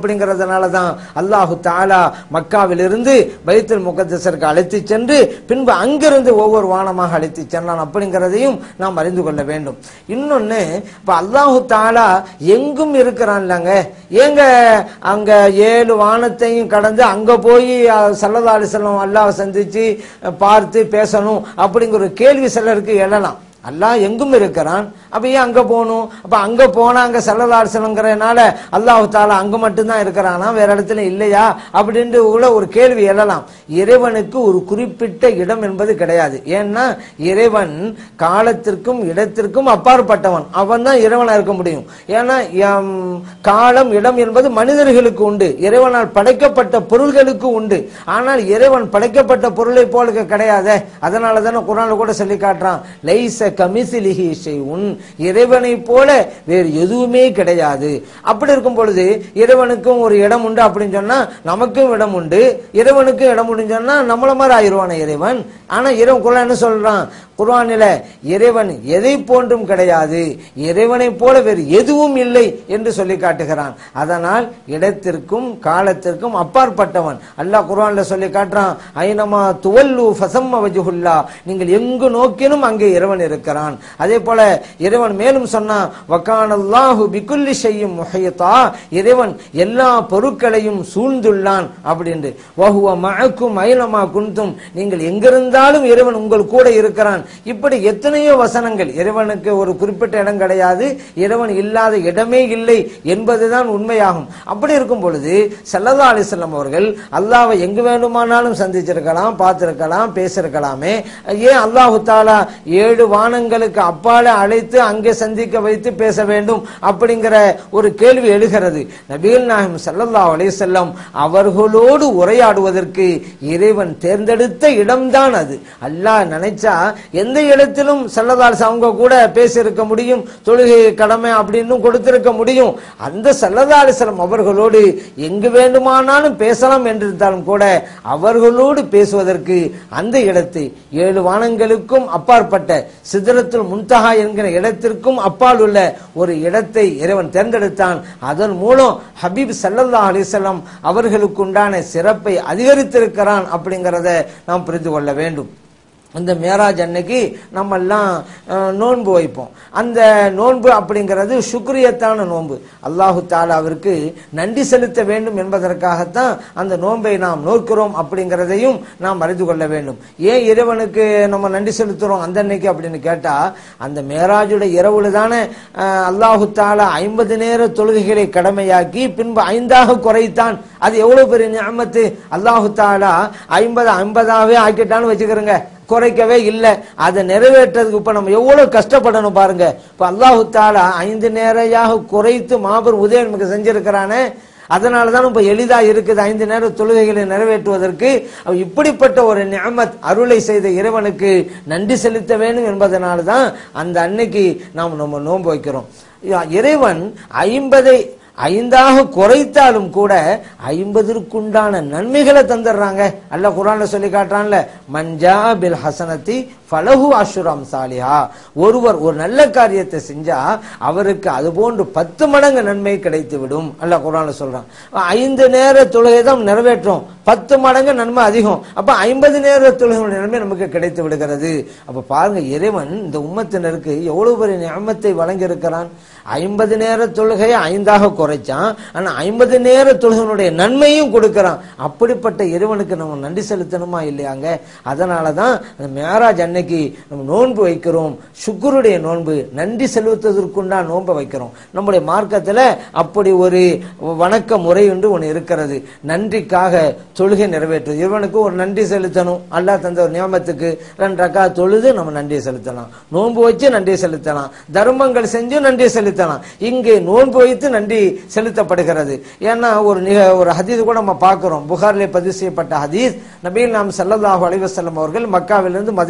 அப்படிங்கறதுனால தான் அல்லாஹு தாலா மக்காவிலிருந்து பைத்துல் முகத்தசருக்கு அழைத்து சென்று பின்பு அங்கிருந்து ஒவ்வொரு வானமாக அழைத்து சென்றான் அப்படிங்கிறதையும் நாம் அறிந்து கொள்ள வேண்டும் இன்னொன்னு இப்ப அல்லாஹு தாலா எங்கும் இருக்கிறான்லங்க ஏங்க அங்க ஏழு வானத்தையும் கடந்து அங்க போய் சல்லல்லா அலிசல்லம் அல்லாஹ் சந்திச்சு அஹ், பார்த்து பேசணும் அப்படிங்கிற ஒரு கேள்வி சிலருக்கு எழலாம் அல்லாஹ் எங்கும் இருக்கிறான் அப்ப ஏன் அங்க போகணும் அப்ப அங்க போனா அங்க செல்லலாசனங்கிறனால அல்லாஹு தாலா அங்க மட்டும்தான் இருக்கிறானா வேற இடத்துல இல்லையா அப்படின்ட்டு உள்ள ஒரு கேள்வி எழலாம் இறைவனுக்கு ஒரு குறிப்பிட்ட இடம் என்பது கிடையாது ஏன்னா இறைவன் காலத்திற்கும் இடத்திற்கும் அப்பாற்பட்டவன் அவன் தான் இறைவனா இருக்க முடியும் ஏன்னா எம், காலம் இடம் என்பது மனிதர்களுக்கு உண்டு இறைவனால் படைக்கப்பட்ட பொருள்களுக்கு உண்டு ஆனால் இறைவன் படைக்கப்பட்ட பொருளை போல கிடையாதே அதனால தானே குரான்ல கூட சொல்லி காட்டுறான் லைச கமிசிலிஹி ஷைஉன் இறைவனை போல வேறு எதுவுமே கிடையாது அப்படி இருக்கும் பொழுது இறைவனுக்கும் ஒரு இடம் உண்டு அப்படின்னு சொன்னா நமக்கும் இடம் உண்டு இறைவனுக்கும் இடம் உண்டுன்னு சொன்னா நம்மள மாதிரி ஆயிடுவான இறைவன் ஆனா இறைவன் குரான் என்ன சொல்றான் குர்ஆனில இறைவன் எதை போன்றும் கிடையாது இறைவனை போல வேறு எதுவும் இல்லை என்று சொல்லி காட்டுகிறான் அதனால் இடத்திற்கும் காலத்திற்கும் அப்பாற்பட்டவன் அல்லாஹ் குர்ஆன்ல சொல்லி காட்டுறான் ஐனமா துவல்லு ஃபசம்ம வஜுஹுல்லா நீங்கள் எங்கு நோக்கினும் அங்கே இறைவன் இருக்கிறான் அதே போல இறைவன் மேலும் சொன்னான் வக்கானல்லாஹு பிகுல்லி ஷையும் முஹையத்தா இறைவன் எல்லா பொருட்களையும் சூழ்ந்துள்ளான் அப்படின்னு வஹுவ மஅக்கும் ஐனமா குன்தும் நீங்கள் எங்கிருந்தாலும் இறைவன் உங்கள் கூட இருக்கிறான் இப்படி எத்தனையோ வசனங்கள் இறைவனுக்கு ஒரு குறிப்பிட்ட இடம் கிடையாது இறைவன் இல்லாத இடமே இல்லை என்பதுதான் உண்மையாகும் அப்படி இருக்கும் பொழுது சல்லல்லா அலிஸ்லாம் அவர்கள் அல்லாஹ்வை எங்கு வேண்டுமானாலும் சந்திச்சிருக்கலாம் பார்த்திருக்கலாம் பேசியிருக்கலாமே ஏன் அல்லாஹு தாலா ஏழு வானங்களுக்கு அப்பால அழைத்து அங்கே சந்திக்க வைத்து பேச வேண்டும் அப்படிங்கிற ஒரு கேள்வி எழுகிறது நபிகள் நாயகம் சல்லல்லா அலிசல்லம் அவர்களோடு உரையாடுவதற்கு இறைவன் தேர்ந்தெடுத்த இடம்தான் அது அல்லாஹ் நினைச்சா எந்த இடத்திலும் சல்லதாஸ் அவங்க கூட பேசியிருக்க முடியும் தொழுகை கடமை அப்படின்னு கொடுத்திருக்க முடியும் அந்த சல்லதாலிசலம் அவர்களோடு எங்கு வேண்டுமானாலும் பேசலாம் என்றிருந்தாலும் கூட அவர்களோடு பேசுவதற்கு அந்த இடத்தை ஏழு வானங்களுக்கும் அப்பாற்பட்ட சிதறத்துல் முன்தகா என்கிற இடத்திற்கும் அப்பால் உள்ள ஒரு இடத்தை இறைவன் தேர்ந்தெடுத்தான் அதன் மூலம் ஹபீப் சல்லல்லா அலிசல்லாம் அவர்களுக்கு உண்டான சிறப்பை அதிகரித்திருக்கிறான் அப்படிங்கிறத நாம் புரிந்து கொள்ள வேண்டும் இந்த மேராஜ் அன்னைக்கு நம்ம எல்லாம் அஹ், நோன்பு வைப்போம் அந்த நோன்பு அப்படிங்கிறது சுக்ரியத்தான நோன்பு அல்லாஹு தாலாவிற்கு நன்றி செலுத்த வேண்டும் என்பதற்காகத்தான் அந்த நோன்பை நாம் நோக்கிறோம் அப்படிங்கிறதையும் நாம் அறிந்து கொள்ள வேண்டும் ஏன் இறைவனுக்கு நம்ம நன்றி செலுத்துறோம் அந்த அன்னைக்கு அப்படின்னு கேட்டா அந்த மேராஜுடைய இரவுல தானே அஹ், அல்லாஹு தாலா ஐம்பது நேர தொழுகைகளை கடமையாக்கி பின்பு ஐந்தாக குறைத்தான் அது எவ்வளவு பெரிய நியமத்து அல்லாஹு தாலா ஐம்பது ஐம்பதாவே ஆக்கிட்டான்னு வச்சுக்கிறோங்க குறைக்கவே இல்லை அதை நிறைவேற்றதுக்கு இப்ப நம்ம எவ்வளவு கஷ்டப்படணும் பாருங்க இப்ப அல்லாஹு தாலா ஐந்து நேரையாக குறைத்து மாபெரும் உதயம் நமக்கு செஞ்சிருக்கிறானே அதனால தான் இப்ப எளிதா இருக்குது ஐந்து நேர தொழுகைகளை நிறைவேற்றுவதற்கு அவ இப்படிப்பட்ட ஒரு நியமத் அருளை செய்த இறைவனுக்கு நன்றி செலுத்த வேண்டும் என்பதனால தான் அந்த அன்னைக்கு நாம் நம்ம நோன்பு வைக்கிறோம் இறைவன் ஐம்பதை ஐந்தாக குறைத்தாலும் கூட ஐம்பதற்குண்டான நன்மைகளை தந்துடுறாங்க அல்ல குரான்ல சொல்லி காட்டுறான்ல மஞ்சா பில் ஹசனத்தி ஃபலஹு அஷுரம் சாலிஹா ஒருவர் ஒரு நல்ல காரியத்தை செஞ்சா அவருக்கு அது போன்று பத்து மடங்கு நன்மை கிடைத்து விடும் அல்ல குரான்ல சொல்றான் ஐந்து நேர தொழுகை தான் நிறைவேற்றும் பத்து மடங்கு நன்மை அதிகம் அப்ப ஐம்பது நேர தொழுகையுடைய நன்மை நமக்கு கிடைத்து விடுகிறது அப்ப பாருங்க இறைவன் இந்த உம்மத்தினருக்கு எவ்வளவு பெரிய நியமத்தை வழங்கி இருக்கிறான் ஐம்பது நேர தொழுகையை ஐந்தாக குறைச்சான் ஆனா ஐம்பது நேர தொழுகையினுடைய நன்மையும் கொடுக்கிறான் அப்படிப்பட்ட இறைவனுக்கு நம்ம நன்றி செலுத்தணுமா இல்லையாங்க அதனாலதான் அந்த மேராஜ் அன்னைக்கு நம்ம நோன்பு வைக்கிறோம் சுக்குருடைய நோன்பு நன்றி செலுத்துவதற்குண்டான நோன்பை வைக்கிறோம் நம்முடைய மார்க்கத்துல அப்படி ஒரு வணக்க முறை ஒன்று ஒன்று இருக்கிறது நன்றிக்காக தொழுகை நிறைவேற்றுவது இறைவனுக்கு ஒரு நன்றி செலுத்தணும் அல்லாஹ் தந்த ஒரு நியமத்துக்கு ரெண்டு ரக்கா தொழுது நம்ம நன்றி செலுத்தலாம் நோன்பு வச்சு நன்றி செலுத்தலாம் தர்மங்கள் செஞ்சு நன்றி செலுத்தலாம் இங்கே நோன்பு வைத்து நன்றி செலுத்தப்படுகிறது ஏன்னா ஒரு நிக ஒரு ஹதீஸ் கூட நம்ம பார்க்கிறோம் புகாரிலே பதிவு செய்யப்பட்ட ஹதீஸ் நபீல் நாம் ஸல்லல்லாஹு அலைஹி வஸல்லம் அவர்கள் மக்காவிலிருந்து மதிர்மா நகர்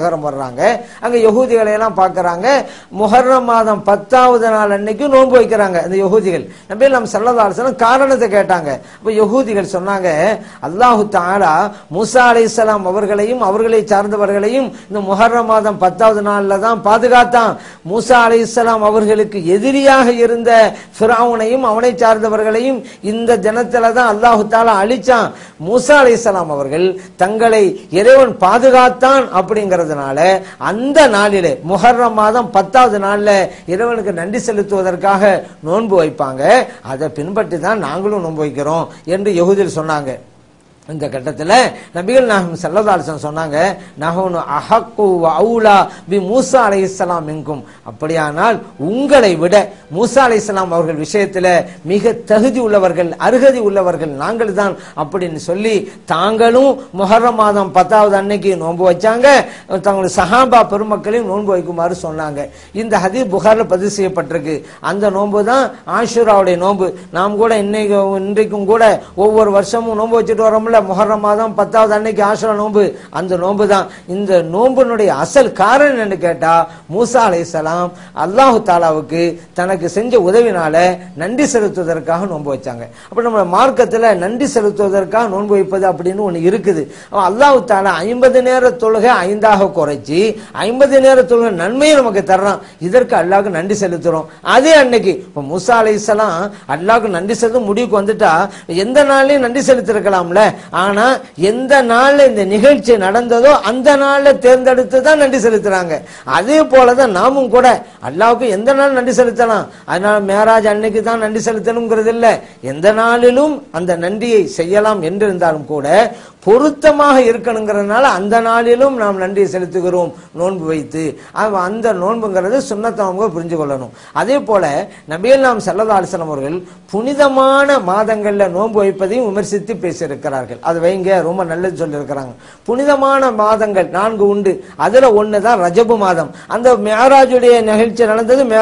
நகரம் வர்றாங்க அங்க யகூதிகளை எல்லாம் பார்க்கறாங்க முஹர்ரம் மாதம் பத்தாவது நாள் அன்னைக்கு நோன்பு வைக்கிறாங்க இந்த யகூதிகள் நபி நம்ம சல்லதாசனம் காரணத்தை கேட்டாங்க அப்ப யகூதிகள் சொன்னாங்க அல்லாஹு தாலா மூசா அலைஹிஸ்ஸலாம் அவர்களையும் அவர்களை சார்ந்தவர்களையும் இந்த முஹர்ரம் மாதம் பத்தாவது நாள்ல தான் பாதுகாத்தான் மூசா அலைஹிஸ்ஸலாம் அவர்களுக்கு எதிரியாக இருந்த ஃபிரௌனையும் அவனை சார்ந்தவர்களையும் இந்த தினத்துல தான் அல்லாஹு தாலா அழிச்சான் மூசா அலைஹிஸ்ஸலாம் அவர்கள் தங்களை இறைவன் பாதுகாத்தான் அப்படிங்கறதுனால அந்த நாளிலே முஹர்ரம் மாதம் பத்தாவது நாள்ல இறைவனுக்கு நன்றி செலுத்துவதற்காக நோன்பு வைப்பாங்க அதை பின்பற்றி தான் நாங்களும் நோன்பு வைக்கிறோம் என்று யகுதில் சொன்னாங்க இந்த கட்டத்துல நபிகள் நாகம் செல்லதாசன் சொன்னாங்க நகனு அஹக்கு வ அவுலா பி மூசா அலைஹிஸ்ஸலாம் எங்கும் அப்படியானால் உங்களை விட மூசா அலைஹிஸ்ஸலாம் அவர்கள் விஷயத்துல மிக தகுதி உள்ளவர்கள் அருகதி உள்ளவர்கள் நாங்கள் தான் அப்படின்னு சொல்லி தாங்களும் முஹர்ரம் மாதம் பத்தாவது அன்னைக்கு நோன்பு வச்சாங்க தங்களுடைய சஹாபா பெருமக்களையும் நோன்பு வைக்குமாறு சொன்னாங்க இந்த ஹதீஸ் புகார்ல பதிவு செய்யப்பட்டிருக்கு அந்த நோன்பு தான் ஆஷுராவுடைய நோன்பு நாம் கூட இன்னைக்கு இன்றைக்கும் கூட ஒவ்வொரு வருஷமும் நோன்பு வச்சுட்டு வரோம்ல முஹர்ரம் மாதம் பத்தாவது அன்னைக்கு ஆஷுரா நோன்பு அந்த நோன்பு தான் இந்த நோன்புனுடைய அசல் காரணம் என்னன்னு கேட்டா மூசா அலைஹிஸ்ஸலாம் அல்லாஹு தாலாவுக்கு தனக்கு செஞ்ச உதவினால நன்றி செலுத்துவதற்காக நோன்பு வச்சாங்க அப்ப நம்ம மார்க்கத்துல நன்றி செலுத்துவதற்காக நோன்பு வைப்பது அப்படின்னு ஒண்ணு இருக்குது அப்ப அல்லாஹு தாலா ஐம்பது நேர தொழுகை ஐந்தாக குறைச்சி ஐம்பது நேர தொழுகை நன்மையை நமக்கு தர்றான் இதற்கு அல்லாஹ்க்கு நன்றி செலுத்துறோம் அதே அன்னைக்கு இப்ப மூசா அலைஹிஸ்ஸலாம் அல்லாஹ்க்கு நன்றி செலுத்த முடிவுக்கு வந்துட்டா எந்த நாள்லயும் நன்றி செலுத்திருக்கலாம்ல ஆனா எந்த நாள்ல இந்த நிகழ்ச்சி நடந்ததோ அந்த நாள்ல தேர்ந்தெடுத்து தான் நன்றி செலுத்துறாங்க அதே போலதான் நாமும் கூட அல்லாவுக்கு எந்த நாள் நன்றி செலுத்தலாம் அதனால மேராஜ் அன்னைக்கு தான் நன்றி செலுத்தணுங்கிறது இல்ல எந்த நாளிலும் அந்த நன்றியை செய்யலாம் என்றிருந்தாலும் கூட பொருத்தமாக இருக்கணுங்கிறதுனால அந்த நாளிலும் நாம் நன்றி செலுத்துகிறோம் நோன்பு வைத்து அவ- அந்த நோன்புங்கிறது சுண்ணத்தவங்க புரிஞ்சு கொள்ளணும் அதே போல நபியல் நாம் செல்லதாலிசனம் அவர்கள் புனிதமான மாதங்கள்ல நோன்பு வைப்பதையும் விமர்சித்து பேசியிருக்கிறார்கள் அது வைங்க ரொம்ப நல்லது சொல்லியிருக்கிறாங்க புனிதமான மாதங்கள் நான்கு உண்டு அதுல ஒண்ணுதான் ரஜபு மாதம் அந்த மேராஜுடைய நிகழ்ச்சி நடந்தது மே-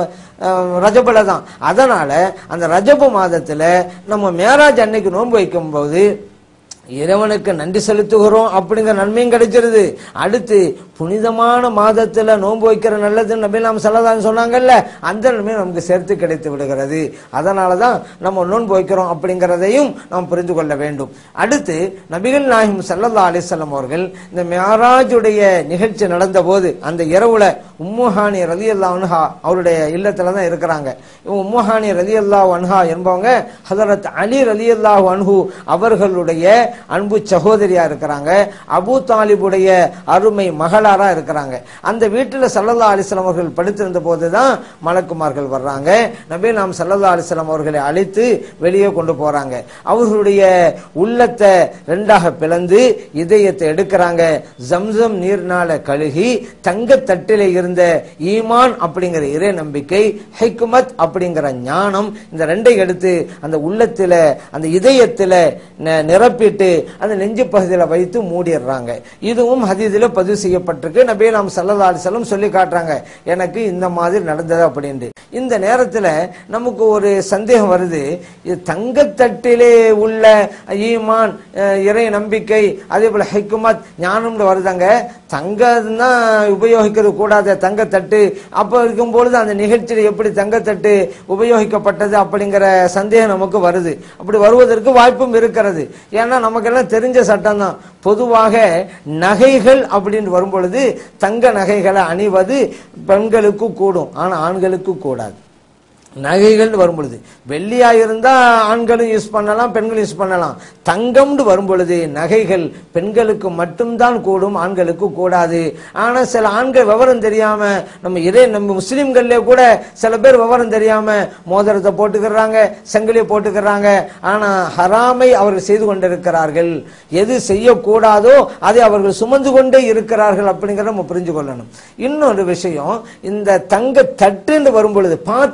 அஹ் ரஜபுல தான் அதனால அந்த ரஜபு மாதத்துல நம்ம மேராஜ் அன்னைக்கு நோன்பு வைக்கும்போது இறைவனுக்கு நன்றி செலுத்துகிறோம் அப்படிங்கிற நன்மையும் கிடைச்சிருது அடுத்து புனிதமான மாதத்துல நோன்பு வைக்கிற நல்லது நபி நாம் சொல்லதான் சொன்னாங்கல்ல அந்த நன்மையும் நமக்கு சேர்த்து கிடைத்து விடுகிறது அதனால தான் நம்ம நோன்பு வைக்கிறோம் அப்படிங்கிறதையும் நாம் புரிந்து கொள்ள வேண்டும் அடுத்து நபிகள் நாயகம் சல்லல்லா அலிசல்லம் அவர்கள் இந்த மேராஜுடைய நிகழ்ச்சி நடந்த போது அந்த இரவுல உம்முஹானி ரலி அன்ஹா அவருடைய இல்லத்துல தான் இருக்கிறாங்க இவங்க உம்முஹானி ரலி அன்ஹா என்பவங்க ஹதரத் அலி ரலி அன்ஹு அவர்களுடைய அன்பு சகோதரியா இருக்கிறாங்க அபூ தாலிபுடைய அருமை மகளாரா இருக்கிறாங்க அந்த வீட்டுல சல்லல்லா அலிஸ்லாம் அவர்கள் படுத்திருந்த போதுதான் மலக்குமார்கள் வர்றாங்க நபி நாம் சல்லல்லா அலிஸ்லாம் அவர்களை அழைத்து வெளியே கொண்டு போறாங்க அவர்களுடைய உள்ளத்தை ரெண்டாக பிளந்து இதயத்தை எடுக்கிறாங்க ஜம்சம் நீர்னால கழுகி தங்க தட்டிலே இருந்த ஈமான் அப்படிங்கிற இறை நம்பிக்கை ஹைக்குமத் அப்படிங்கிற ஞானம் இந்த ரெண்டை எடுத்து அந்த உள்ளத்துல அந்த இதயத்துல ந- நிரப்பிட்டு அந்த நெஞ்சு பகுதியில வைத்து மூடிடுறாங்க இதுவும் ஹதீதில பதிவு செய்யப்பட்டிருக்கு நபி நாம் சல்லல்லா அலிசல்லம் சொல்லி காட்டுறாங்க எனக்கு இந்த மாதிரி நடந்தது அப்படின்ட்டு இந்த நேரத்துல நமக்கு ஒரு சந்தேகம் வருது இது தங்கத்தட்டிலே உள்ள ஈமான் அஹ், இறை நம்பிக்கை அதே போல ஹைக்குமத் ஞானம்னு வருதாங்க தங்கம் தான் உபயோகிக்கிறது கூடாத தங்கத்தட்டு அப்ப இருக்கும் பொழுது அந்த நிகழ்ச்சியில் எப்படி தங்கத்தட்டு உபயோகிக்கப்பட்டது அப்படிங்கிற சந்தேகம் நமக்கு வருது அப்படி வருவதற்கு வாய்ப்பும் இருக்கிறது ஏன்னா நமக்கெல்லாம் தெரிஞ்ச சட்டம் தான் பொதுவாக நகைகள் அப்படின்னு வரும் பொழுது தங்க நகைகளை அணிவது பெண்களுக்கு கூடும் ஆனா ஆண்களுக்கு கூடாது நகைகள் வரும் பொழுது வெள்ளியா இருந்தா ஆண்களும் யூஸ் பண்ணலாம் பெண்களும் யூஸ் பண்ணலாம் தங்கம்னு வரும் பொழுது நகைகள் பெண்களுக்கு மட்டும்தான் கூடும் ஆண்களுக்கு கூடாது ஆனா சில ஆண்கள் விவரம் தெரியாம நம்ம இதே நம்ம முஸ்லிம்கள்ல கூட சில பேர் விவரம் தெரியாம மோதிரத்தை போட்டுக்கிறாங்க செங்கலியை போட்டுக்கிறாங்க ஆனா ஹராமை அவர்கள் செய்து கொண்டிருக்கிறார்கள் எது செய்யக்கூடாதோ அதை அவர்கள் சுமந்து கொண்டே இருக்கிறார்கள் அப்படிங்கிறத நம்ம புரிஞ்சு கொள்ளணும் இன்னொரு விஷயம் இந்த தங்க தட்டுன்னு வரும் பொழுது பாத்திரங்கள்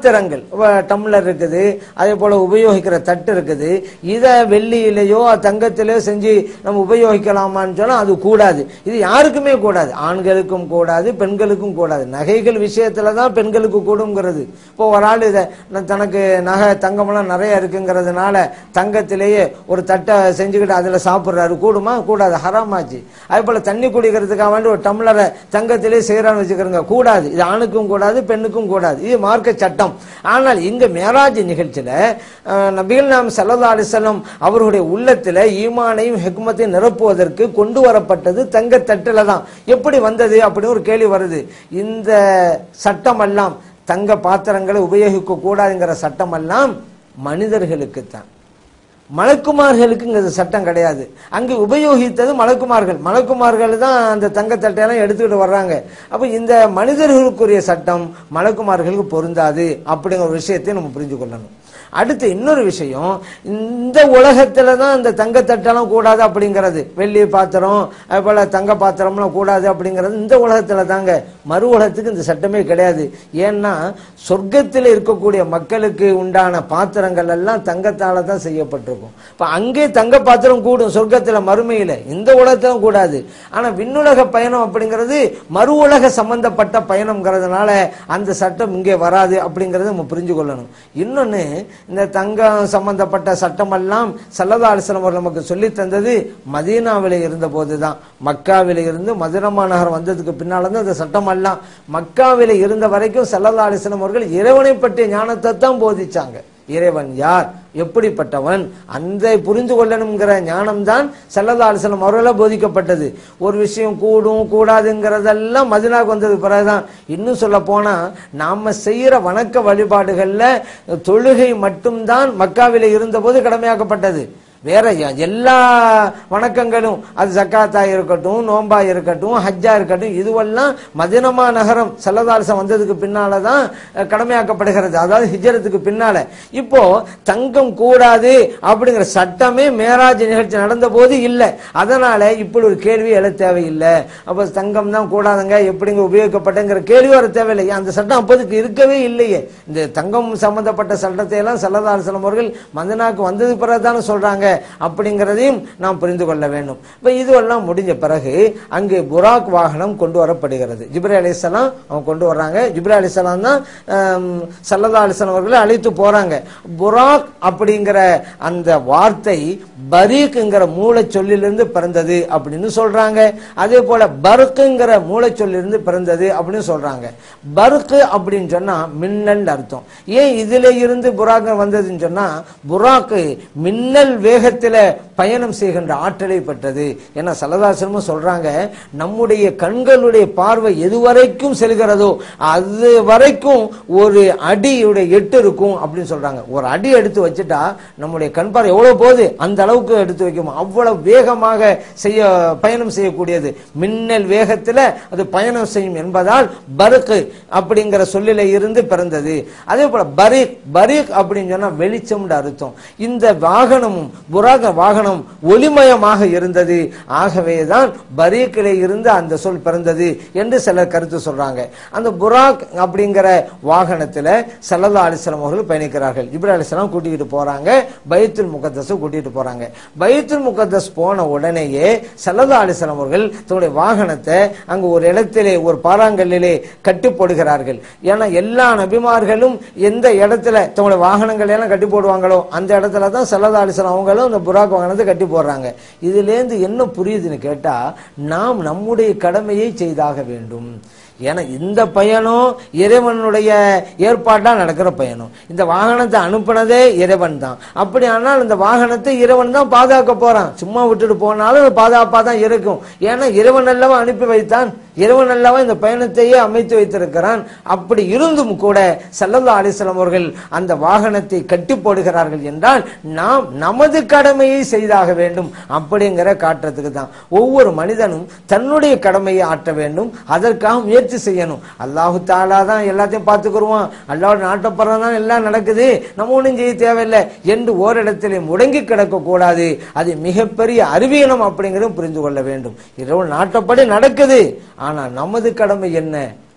வ- டம்ளர் இருக்குது அதே போல உபயோகிக்கிற தட்டு இருக்குது இதை வெள்ளியிலேயோ தங்கத்திலேயோ செஞ்சு நம்ம உபயோகிக்கலாமான்னு சொன்னா அது கூடாது இது யாருக்குமே கூடாது ஆண்களுக்கும் கூடாது பெண்களுக்கும் கூடாது நகைகள் விஷயத்துல தான் பெண்களுக்கு கூடுங்கிறது இப்போ ஒரு ஆள் இதை நான் தனக்கு நகை தங்கமெல்லாம் நிறைய இருக்குங்கிறதுனால தங்கத்திலேயே ஒரு தட்டை செஞ்சுக்கிட்டு அதுல சாப்பிடுறாரு கூடுமா கூடாது ஹராமாச்சு அதே போல தண்ணி குடிக்கிறதுக்காக வேண்டி ஒரு டம்ளரை தங்கத்திலே செய்யறான்னு வச்சுக்கிறோங்க கூடாது இது ஆணுக்கும் கூடாது பெண்ணுக்கும் கூடாது இது மார்க்க சட்டம் ஆனால் இங்க மேராஜ் நிகழ்ச்சியில அஹ், நபிகள் நாம் சல்லா அலிசல்லம் அவர்களுடைய உள்ளத்துல ஈமானையும் ஹெக்மத்தையும் நிரப்புவதற்கு கொண்டு வரப்பட்டது தங்க தட்டுல தான் எப்படி வந்தது அப்படின்னு ஒரு கேள்வி வருது இந்த சட்டம் எல்லாம் தங்க பாத்திரங்களை உபயோகிக்க கூடாதுங்கிற சட்டம் எல்லாம் மனிதர்களுக்கு தான் மலக்குமார்களுக்கு இங்க சட்டம் கிடையாது அங்கு உபயோகித்தது மலக்குமார்கள் மலக்குமார்கள் தான் அந்த தங்கத்தட்டையெல்லாம் எடுத்துக்கிட்டு வர்றாங்க அப்ப இந்த மனிதர்களுக்குரிய சட்டம் மலக்குமார்களுக்கு பொருந்தாது அப்படிங்கிற ஒரு விஷயத்தை நம்ம புரிஞ்சு கொள்ளணும் அடுத்து இன்னொரு விஷயம் இந்த உலகத்துல தான் இந்த தங்கத்தட்டெல்லாம் கூடாது அப்படிங்கிறது வெள்ளி பாத்திரம் அது போல தங்க பாத்திரம்லாம் கூடாது அப்படிங்கிறது இந்த உலகத்துல தாங்க மறு உலகத்துக்கு இந்த சட்டமே கிடையாது ஏன்னா சொர்க்கத்தில் இருக்கக்கூடிய மக்களுக்கு உண்டான பாத்திரங்கள் எல்லாம் தங்கத்தால தான் செய்யப்பட்டிருக்கும் இப்ப அங்கே தங்க பாத்திரம் கூடும் சொர்க்கத்துல மறுமையில இந்த உலகத்துல கூடாது ஆனா விண்ணுலக பயணம் அப்படிங்கிறது மறு உலக சம்பந்தப்பட்ட பயணம்ங்கிறதுனால அந்த சட்டம் இங்கே வராது அப்படிங்கறத நம்ம புரிஞ்சு கொள்ளணும் இன்னொன்னு இந்த தங்கம் சம்பந்தப்பட்ட சட்டமெல்லாம் சல்லதா அலிஸ்லாம் அவர்கள் நமக்கு சொல்லி தந்தது மதீனாவில இருந்த போதுதான் மக்காவில இருந்து மதுரமா நகரம் வந்ததுக்கு பின்னால தான் இந்த சட்டம் எல்லாம் மக்காவில இருந்த வரைக்கும் சல்லதா அலிஸ்லாம் அவர்கள் இறைவனை பற்றிய ஞானத்தை தான் போதிச்சாங்க இறைவன் யார் எப்படிப்பட்டவன் அந்த புரிந்து கொள்ளணுங்கிற ஞானம் தான் சல்லல்லா அலிஸ்லாம் அவர்களால் போதிக்கப்பட்டது ஒரு விஷயம் கூடும் கூடாதுங்கிறதெல்லாம் மதினாக்கு வந்தது பிறகுதான் இன்னும் சொல்ல போனா நாம செய்யற வணக்க வழிபாடுகள்ல தொழுகை மட்டும்தான் மக்காவில இருந்தபோது கடமையாக்கப்பட்டது வேற எ- எல்லா வணக்கங்களும் அது ஜக்காத்தா இருக்கட்டும் நோம்பா இருக்கட்டும் ஹஜ்ஜா இருக்கட்டும் இதுவெல்லாம் மதினமா நகரம் செல்லதாரசம் வந்ததுக்கு பின்னால தான் அஹ், கடமையாக்கப்படுகிறது அதாவது ஹிஜரத்துக்கு பின்னால இப்போ தங்கம் கூடாது அப்படிங்கிற சட்டமே மேராஜ் நிகழ்ச்சி நடந்த போது இல்லை அதனால இப்படி ஒரு கேள்வி எழ தேவையில்லை அப்ப தங்கம் தான் கூடாதுங்க எப்படிங்க உபயோகிக்கப்பட்டங்கிற கேள்வி வர தேவையில்லை ஏன் அந்த சட்டம் அப்போதுக்கு இருக்கவே இல்லையே இந்த தங்கம் சம்பந்தப்பட்ட சட்டத்தை எல்லாம் சல்லதாரசலம் அவர்கள் மந்தனாக்கு வந்தது பிறகுதானே சொல்றாங்க அப்படிங்கிறதையும் நாம் புரிந்து கொள்ள வேண்டும் இப்ப இதுவெல்லாம் முடிஞ்ச பிறகு அங்கே புராக் வாகனம் கொண்டு வரப்படுகிறது ஜிப்ரே அலிசலாம் அவங்க கொண்டு வர்றாங்க ஜிப்ரே அலிசலாம் தான் ஆம், சல்லல்லா அலிஸ்லாம் அவர்களை அழைத்து போறாங்க புராக் அப்படிங்கிற அந்த வார்த்தை பரீக்குங்கிற மூளை சொல்லிலிருந்து பிறந்தது அப்படின்னு சொல்றாங்க அதே போல பருக்குங்கிற மூளை சொல்லிலிருந்து பிறந்தது அப்படின்னு சொல்றாங்க பருக்கு அப்படின்னு சொன்னா மின்னல் அர்த்தம் ஏன் இதுல இருந்து புராக் வந்ததுன்னு சொன்னா புராக்கு மின்னல் வேகத்துல பயணம் செய்கின்ற ஆற்றலை பெற்றது ஏன்னா சலதாசனமும் சொல்றாங்க நம்முடைய கண்களுடைய பார்வை எதுவரைக்கும் செல்கிறதோ அது வரைக்கும் ஒரு அடியுடைய எட்டு இருக்கும் அப்படின்னு சொல்றாங்க ஒரு அடி எடுத்து வச்சுட்டா நம்முடைய கண் பார்வை எவ்வளவு போகுது அந்த அளவுக்கு எடுத்து வைக்கும் அவ்வளவு வேகமாக செய்ய பயணம் செய்யக்கூடியது மின்னல் வேகத்துல அது பயணம் செய்யும் என்பதால் பருக்கு அப்படிங்கிற சொல்லில இருந்து பிறந்தது அதே போல பரீக் பரீக் அப்படின்னு சொன்னா வெளிச்சம்னு அர்த்தம் இந்த வாகனமும் புராக வாகனம் ஒளிமயமாக இருந்தது ஆகவேதான் பரீக்கிலே இருந்து அந்த சொல் பிறந்தது என்று சிலர் கருத்து சொல்றாங்க அந்த புராக் அப்படிங்கிற வாகனத்துல சல்லல்லா அலிஸ்லாம் அவர்கள் பயணிக்கிறார்கள் இப்ரா அலிஸ்லாம் கூட்டிகிட்டு போறாங்க பைத்துல் முகத்தஸ் கூட்டிட்டு போறாங்க பைத்துல் முகத்தஸ் போன உடனேயே சல்லல்லா அலிஸ்லாம் அவர்கள் தன்னுடைய வாகனத்தை அங்கு ஒரு இடத்திலே ஒரு பாறாங்கல்லிலே கட்டி போடுகிறார்கள் ஏன்னா எல்லா நபிமார்களும் எந்த இடத்துல தங்களுடைய வாகனங்களை எல்லாம் கட்டி போடுவாங்களோ அந்த இடத்துல தான் சல்லல்லா அலிஸ்லாம் அவங்களும் அந்த புராக் வாகனத்தை கட்டி போடுறாங்க இதுலேருந்து என்ன புரியுதுன்னு கேட்டா நாம் நம்முடைய கடமையை செய்தாக வேண்டும் ஏன்னா இந்த பயணம் இறைவனுடைய ஏற்பாட்டா நடக்கிற பயணம் இந்த வாகனத்தை அனுப்புனதே இறைவன் தான் அப்படி ஆனால் இந்த வாகனத்தை இறைவன் தான் பாதுகாக்க போறான் சும்மா விட்டுட்டு போனாலும் அது பாதுகாப்பா தான் இருக்கும் ஏன்னா இறைவன் அல்லவா அனுப்பி வைத்தான் இறைவன் அல்லவா இந்த பயணத்தையே அமைத்து வைத்திருக்கிறான் அப்படி இருந்தும் கூட சல்லல்லா அலிஸ்லாம் அவர்கள் அந்த வாகனத்தை கட்டி போடுகிறார்கள் என்றால் நாம் நமது கடமையை செய்தாக வேண்டும் அப்படிங்கிற காட்டுறதுக்கு தான் ஒவ்வொரு மனிதனும் தன்னுடைய கடமையை ஆற்ற வேண்டும் அதற்காக முயற்சி செய்யணும் அல்லாஹு தாலா தான் எல்லாத்தையும் பார்த்துக்குருவான் அல்லாவோட நாட்டப்புறம் தான் எல்லாம் நடக்குது நம்ம ஒன்றும் செய்ய தேவையில்லை என்று ஓரிடத்திலே முடங்கி கிடக்க கூடாது அது மிகப்பெரிய அறிவீனம் அப்படிங்கிறதும் புரிந்து கொள்ள வேண்டும் இரவு நாட்டப்படி நடக்குது ஆனா நமது கடமை என்ன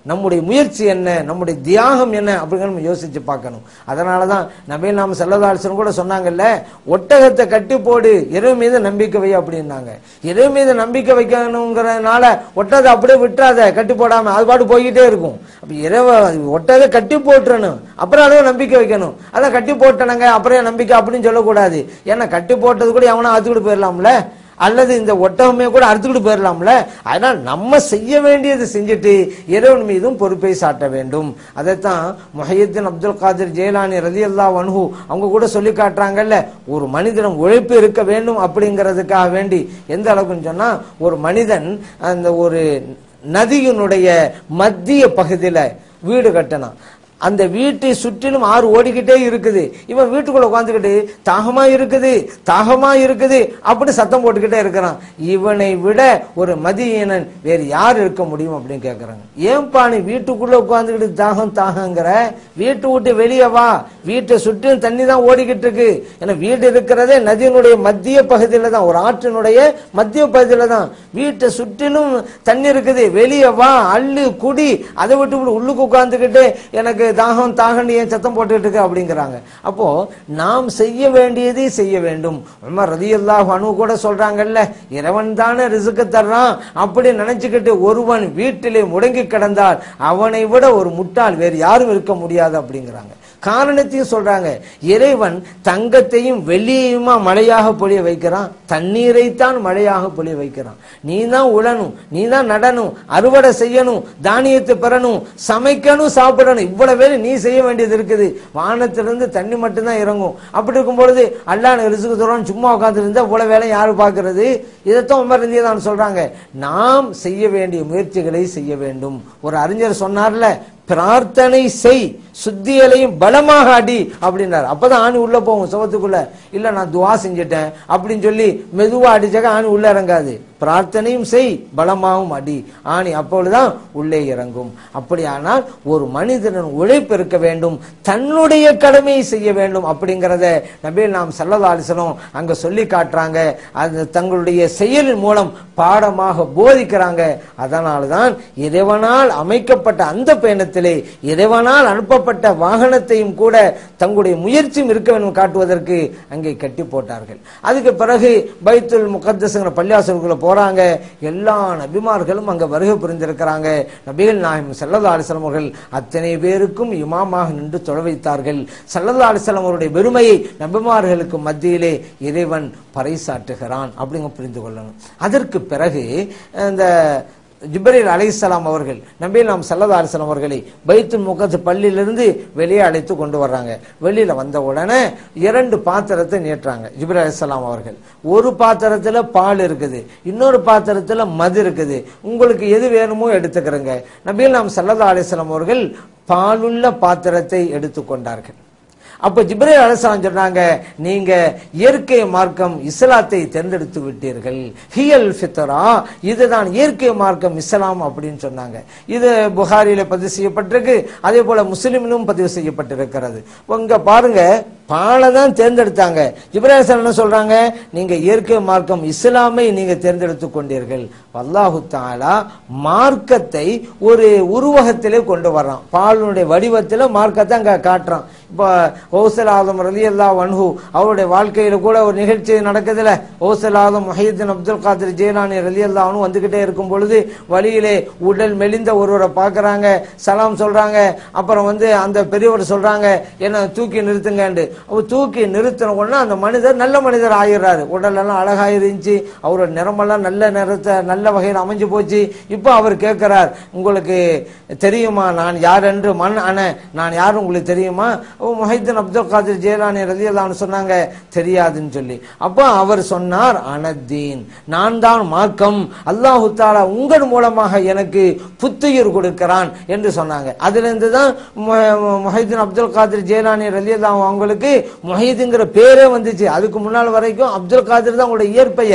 நம்முடைய முயற்சி என்ன நம்முடைய தியாகம் என்ன அப்படிங்கிற நம்ம யோசிச்சு பார்க்கணும் அதனால தான் நபீல் நாம செல்லதாசன் கூட சொன்னாங்கல்ல ஒட்டகத்தை கட்டி போடு இறை மீது நம்பிக்கை வை அப்படின்னாங்க இறை மீது நம்பிக்கை வைக்கணுங்கிறதுனால ஒட்டகத்தை அப்படியே விட்டுறாத கட்டி போடாம அது பாட்டு போய்கிட்டே இருக்கும் அப்ப இறைவ ஒட்டகத்தை கட்டி போட்டுறணும் அப்புறம் அளவு நம்பிக்கை வைக்கணும் அதான் கட்டி போட்டனங்க அப்புறம் என் நம்பிக்கை அப்படின்னு சொல்லக்கூடாது ஏன்னா கட்டி போட்டது கூட எவனா அத்துக்கிட்டு போயிடலாம்ல அல்லது இந்த ஒட்டகமே கூட அறுத்துக்கிட்டு போயிடலாம்ல அதனால் நம்ம செய்ய வேண்டியது செஞ்சுட்டு இறைவன் மீதும் பொறுப்பை சாட்ட வேண்டும் அதைத்தான் முஹையத்தின் அப்துல் காதிர் ஜெயலானி ரதி அல்லா வன்ஹு அவங்க கூட சொல்லி காட்டுறாங்கல்ல ஒரு மனிதனும் உழைப்பு இருக்க வேண்டும் அப்படிங்கிறதுக்காக வேண்டி எந்த அளவுக்குன்னு சொன்னா ஒரு மனிதன் அந்த ஒரு நதியினுடைய மத்திய பகுதியில வீடு கட்டணும் அந்த வீட்டை சுற்றிலும் ஆறு ஓடிக்கிட்டே இருக்குது இவன் வீட்டுக்குள்ள உட்காந்துக்கிட்டு தாகமா இருக்குது தாகமா இருக்குது அப்படி சத்தம் போட்டுக்கிட்டே இருக்கிறான் இவனை விட ஒரு மதியனன் வேறு யார் இருக்க முடியும் அப்படின்னு கேட்கறாங்க ஏன்பா நீ வீட்டுக்குள்ள உட்காந்துக்கிட்டு தாகம் தாகங்கிற வீட்டு விட்டு வெளியே வா வீட்டை சுற்றிலும் தண்ணி தான் ஓடிக்கிட்டு இருக்கு ஏன்னா வீடு இருக்கிறதே நதியினுடைய மத்திய பகுதியில தான் ஒரு ஆற்றினுடைய மத்திய பகுதியில தான் வீட்டை சுற்றிலும் தண்ணி இருக்குது வெளியே வா அள்ளு குடி அதை விட்டு இப்படி உள்ளுக்கு உட்காந்துக்கிட்டு எனக்கு தாகம் தாகன்னு ஏன் சத்தம் போட்டுக்கிட்டு இருக்க அப்படிங்கிறாங்க அப்போ நாம் செய்ய வேண்டியதை செய்ய வேண்டும் உமர் ரதியல்லாஹு அனு கூட சொல்றாங்கல்ல இறைவன் தானே ரிசுக்கு தர்றான் அப்படி நினைச்சுக்கிட்டு ஒருவன் வீட்டிலே முடங்கி கிடந்தால் அவனை விட ஒரு முட்டாள் வேறு யாரும் இருக்க முடியாது அப்படிங்கிறாங்க காரணத்தையும் சொல்றாங்க இறைவன் தங்கத்தையும் வெள்ளியையுமா மழையாக பொழிய வைக்கிறான் தண்ணீரைத்தான் மழையாக பொழிய வைக்கிறான் நீ தான் உழணும் நீ தான் நடணும் அறுவடை செய்யணும் தானியத்தை பெறணும் சமைக்கணும் சாப்பிடணும் இவ்வளவு வேலை நீ செய்ய வேண்டியது இருக்குது வானத்திலிருந்து தண்ணி மட்டும்தான் இறங்கும் அப்படி இருக்கும் பொழுது அல்லாஹ் ரிசுக்கு தரோம் சும்மா உட்கார்ந்து இருந்தா இவ்வளவு வேலை யாரு பார்க்கிறது இதைத்தான் உமர் தான் சொல்றாங்க நாம் செய்ய வேண்டிய முயற்சிகளை செய்ய வேண்டும் ஒரு அறிஞர் சொன்னார்ல பிரார்த்தனை செய் சுத்தியலையும் பலமாக அடி அப்படின்னாரு அப்பதான் ஆணி உள்ள போகும் சுவத்துக்குள்ள இல்ல நான் துவா செஞ்சுட்டேன் அப்படின்னு சொல்லி மெதுவா அடிச்சாக்க ஆணி உள்ள இறங்காது பிரார்த்தனையும் செய் பலமாகவும் அடி ஆணி அப்பொழுதுதான் உள்ளே இறங்கும் அப்படியானால் ஒரு மனிதனின் உழைப்பு இருக்க வேண்டும் தன்னுடைய கடமையை செய்ய வேண்டும் அப்படிங்கிறத நபீல் நாம் சல்லதாலிசனம் அங்க சொல்லி காட்டுறாங்க அது தங்களுடைய செயலின் மூலம் பாடமாக போதிக்கிறாங்க அதனால தான் இறைவனால் அமைக்கப்பட்ட அந்த பயணத்திலே இறைவனால் அனுப்பப்பட்ட வாகனத்தையும் கூட தங்களுடைய முயற்சியும் இருக்க வேண்டும் காட்டுவதற்கு அங்கே கட்டி போட்டார்கள் அதுக்கு பிறகு பைத்துல் முகத்தசுங்கிற பள்ளியாசலுக்குள்ள போறாங்க எல்லா நபிமார்களும் அங்க வருகை புரிந்திருக்கிறாங்க நபிகள் நாயகம் சல்லல்லா அலிஸ்லாம் அவர்கள் அத்தனை பேருக்கும் இமாமாக நின்று தொழ வைத்தார்கள் சல்லல்லா அலிஸ்லாம் அவருடைய பெருமையை நபிமார்களுக்கு மத்தியிலே இறைவன் பறைசாற்றுகிறான் அப்படிங்க புரிந்து கொள்ளணும் அதற்கு பிறகு இந்த ஜிப்ரீல் அலைஹிஸ்ஸலாம் அவர்கள் நபி நாம் சல்லதா அலிஸ்லாம் அவர்களை பைத்துல் முகத்து பள்ளியிலிருந்து வெளியே அழைத்து கொண்டு வர்றாங்க வெளியில வந்த உடனே இரண்டு பாத்திரத்தை நீட்டுறாங்க ஜிப்ரீல் அலைஹிஸ்ஸலாம் அவர்கள் ஒரு பாத்திரத்துல பால் இருக்குது இன்னொரு பாத்திரத்துல மது இருக்குது உங்களுக்கு எது வேணுமோ எடுத்துக்கிறங்க நபியில் நாம் சல்லதா அலிஸ்லாம் அவர்கள் பாலுள்ள பாத்திரத்தை எடுத்துக்கொண்டார்கள் அப்ப ஜிப்ரேல் அலிஸ்லாம் சொன்னாங்க நீங்க இயற்கை மார்க்கம் இஸ்லாத்தை தேர்ந்தெடுத்து விட்டீர்கள் ஹியல் ஃபித்ரா இதுதான் இயற்கை மார்க்கம் இஸ்லாம் அப்படின்னு சொன்னாங்க இது புகாரியில பதிவு செய்யப்பட்டிருக்கு அதே போல முஸ்லிமிலும் பதிவு செய்யப்பட்டிருக்கிறது இங்க பாருங்க பாலை தான் தேர்ந்தெடுத்தாங்க ஜிப்ரேல் என்ன சொல்றாங்க நீங்க இயற்கை மார்க்கம் இஸ்லாமை நீங்க தேர்ந்தெடுத்து கொண்டீர்கள் அல்லாஹு தாலா மார்க்கத்தை ஒரு உருவகத்திலே கொண்டு வர்றான் பாலுடைய வடிவத்தில் மார்க்கத்தை அங்க காட்டுறான் இப்போ ஓசல் ஆதம் ரலி அல்லா வன்ஹு அவருடைய வாழ்க்கையில கூட ஒரு நிகழ்ச்சி நடக்குதுல ஓசல் ஆதம் மஹீத்தின் அப்துல் காதிர் ஜெயலானி ரலி அல்லாவும் வந்துகிட்டே இருக்கும் பொழுது வழியிலே உடல் மெலிந்த ஒருவரை பார்க்கறாங்க சலாம் சொல்றாங்க அப்புறம் வந்து அந்த பெரியவர் சொல்றாங்க என்ன தூக்கி நிறுத்துங்கன்னு அவர் தூக்கி நிறுத்தின உடனே அந்த மனிதர் நல்ல மனிதர் ஆகிறாரு உடல் எல்லாம் அழகா இருந்துச்சு அவரோட நிறமெல்லாம் நல்ல நிறத்தை நல்ல வகையில் அமைஞ்சு போச்சு இப்போ அவர் கேட்கிறார் உங்களுக்கு தெரியுமா நான் யார் என்று மண் அண நான் யார் உங்களுக்கு தெரியுமா ஓ முஹைத்தன் அப்துல் காதிர் ஜெயலானி ரலியல்லான்னு சொன்னாங்க தெரியாதுன்னு சொல்லி அப்போ அவர் சொன்னார் அனத்தீன் நான் தான் மார்க்கம் அல்லாஹு தாலா உங்கள் மூலமாக எனக்கு புத்துயிர் கொடுக்கிறான் என்று சொன்னாங்க அதுல இருந்து தான் முஹைதீன் அப்துல் காதிர் ஜெயலானி ரலியல்லா அவங்களுக்கு முஹைதுங்கிற பேரே வந்துச்சு அதுக்கு முன்னால் வரைக்கும் அப்துல் காதிர் தான் உங்களுடைய இயற்பெயர்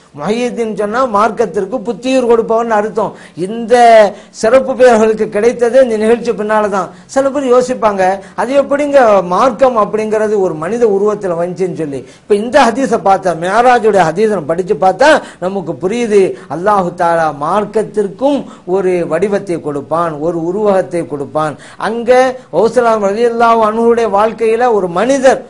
மொஹியத்தின் சொன்னா மார்க்கத்திற்கு புத்தியூர் கொடுப்பவன் அர்த்தம் இந்த சிறப்பு பெயர்களுக்கு கிடைத்தது இந்த நிகழ்ச்சி பின்னால தான் சில பேர் யோசிப்பாங்க அது எப்படிங்க மார்க்கம் அப்படிங்கிறது ஒரு மனித உருவத்தில் வந்துச்சுன்னு சொல்லி இப்ப இந்த ஹதீஸை பார்த்தா மேராஜுடைய ஹதீஸை படிச்சு பார்த்தா நமக்கு புரியுது அல்லாஹு தாலா மார்க்கத்திற்கும் ஒரு வடிவத்தை கொடுப்பான் ஒரு உருவகத்தை கொடுப்பான் அங்க ஓசலாம் ரலியல்லாஹு அன்ஹுடைய வாழ்க்கையில ஒரு மனிதர்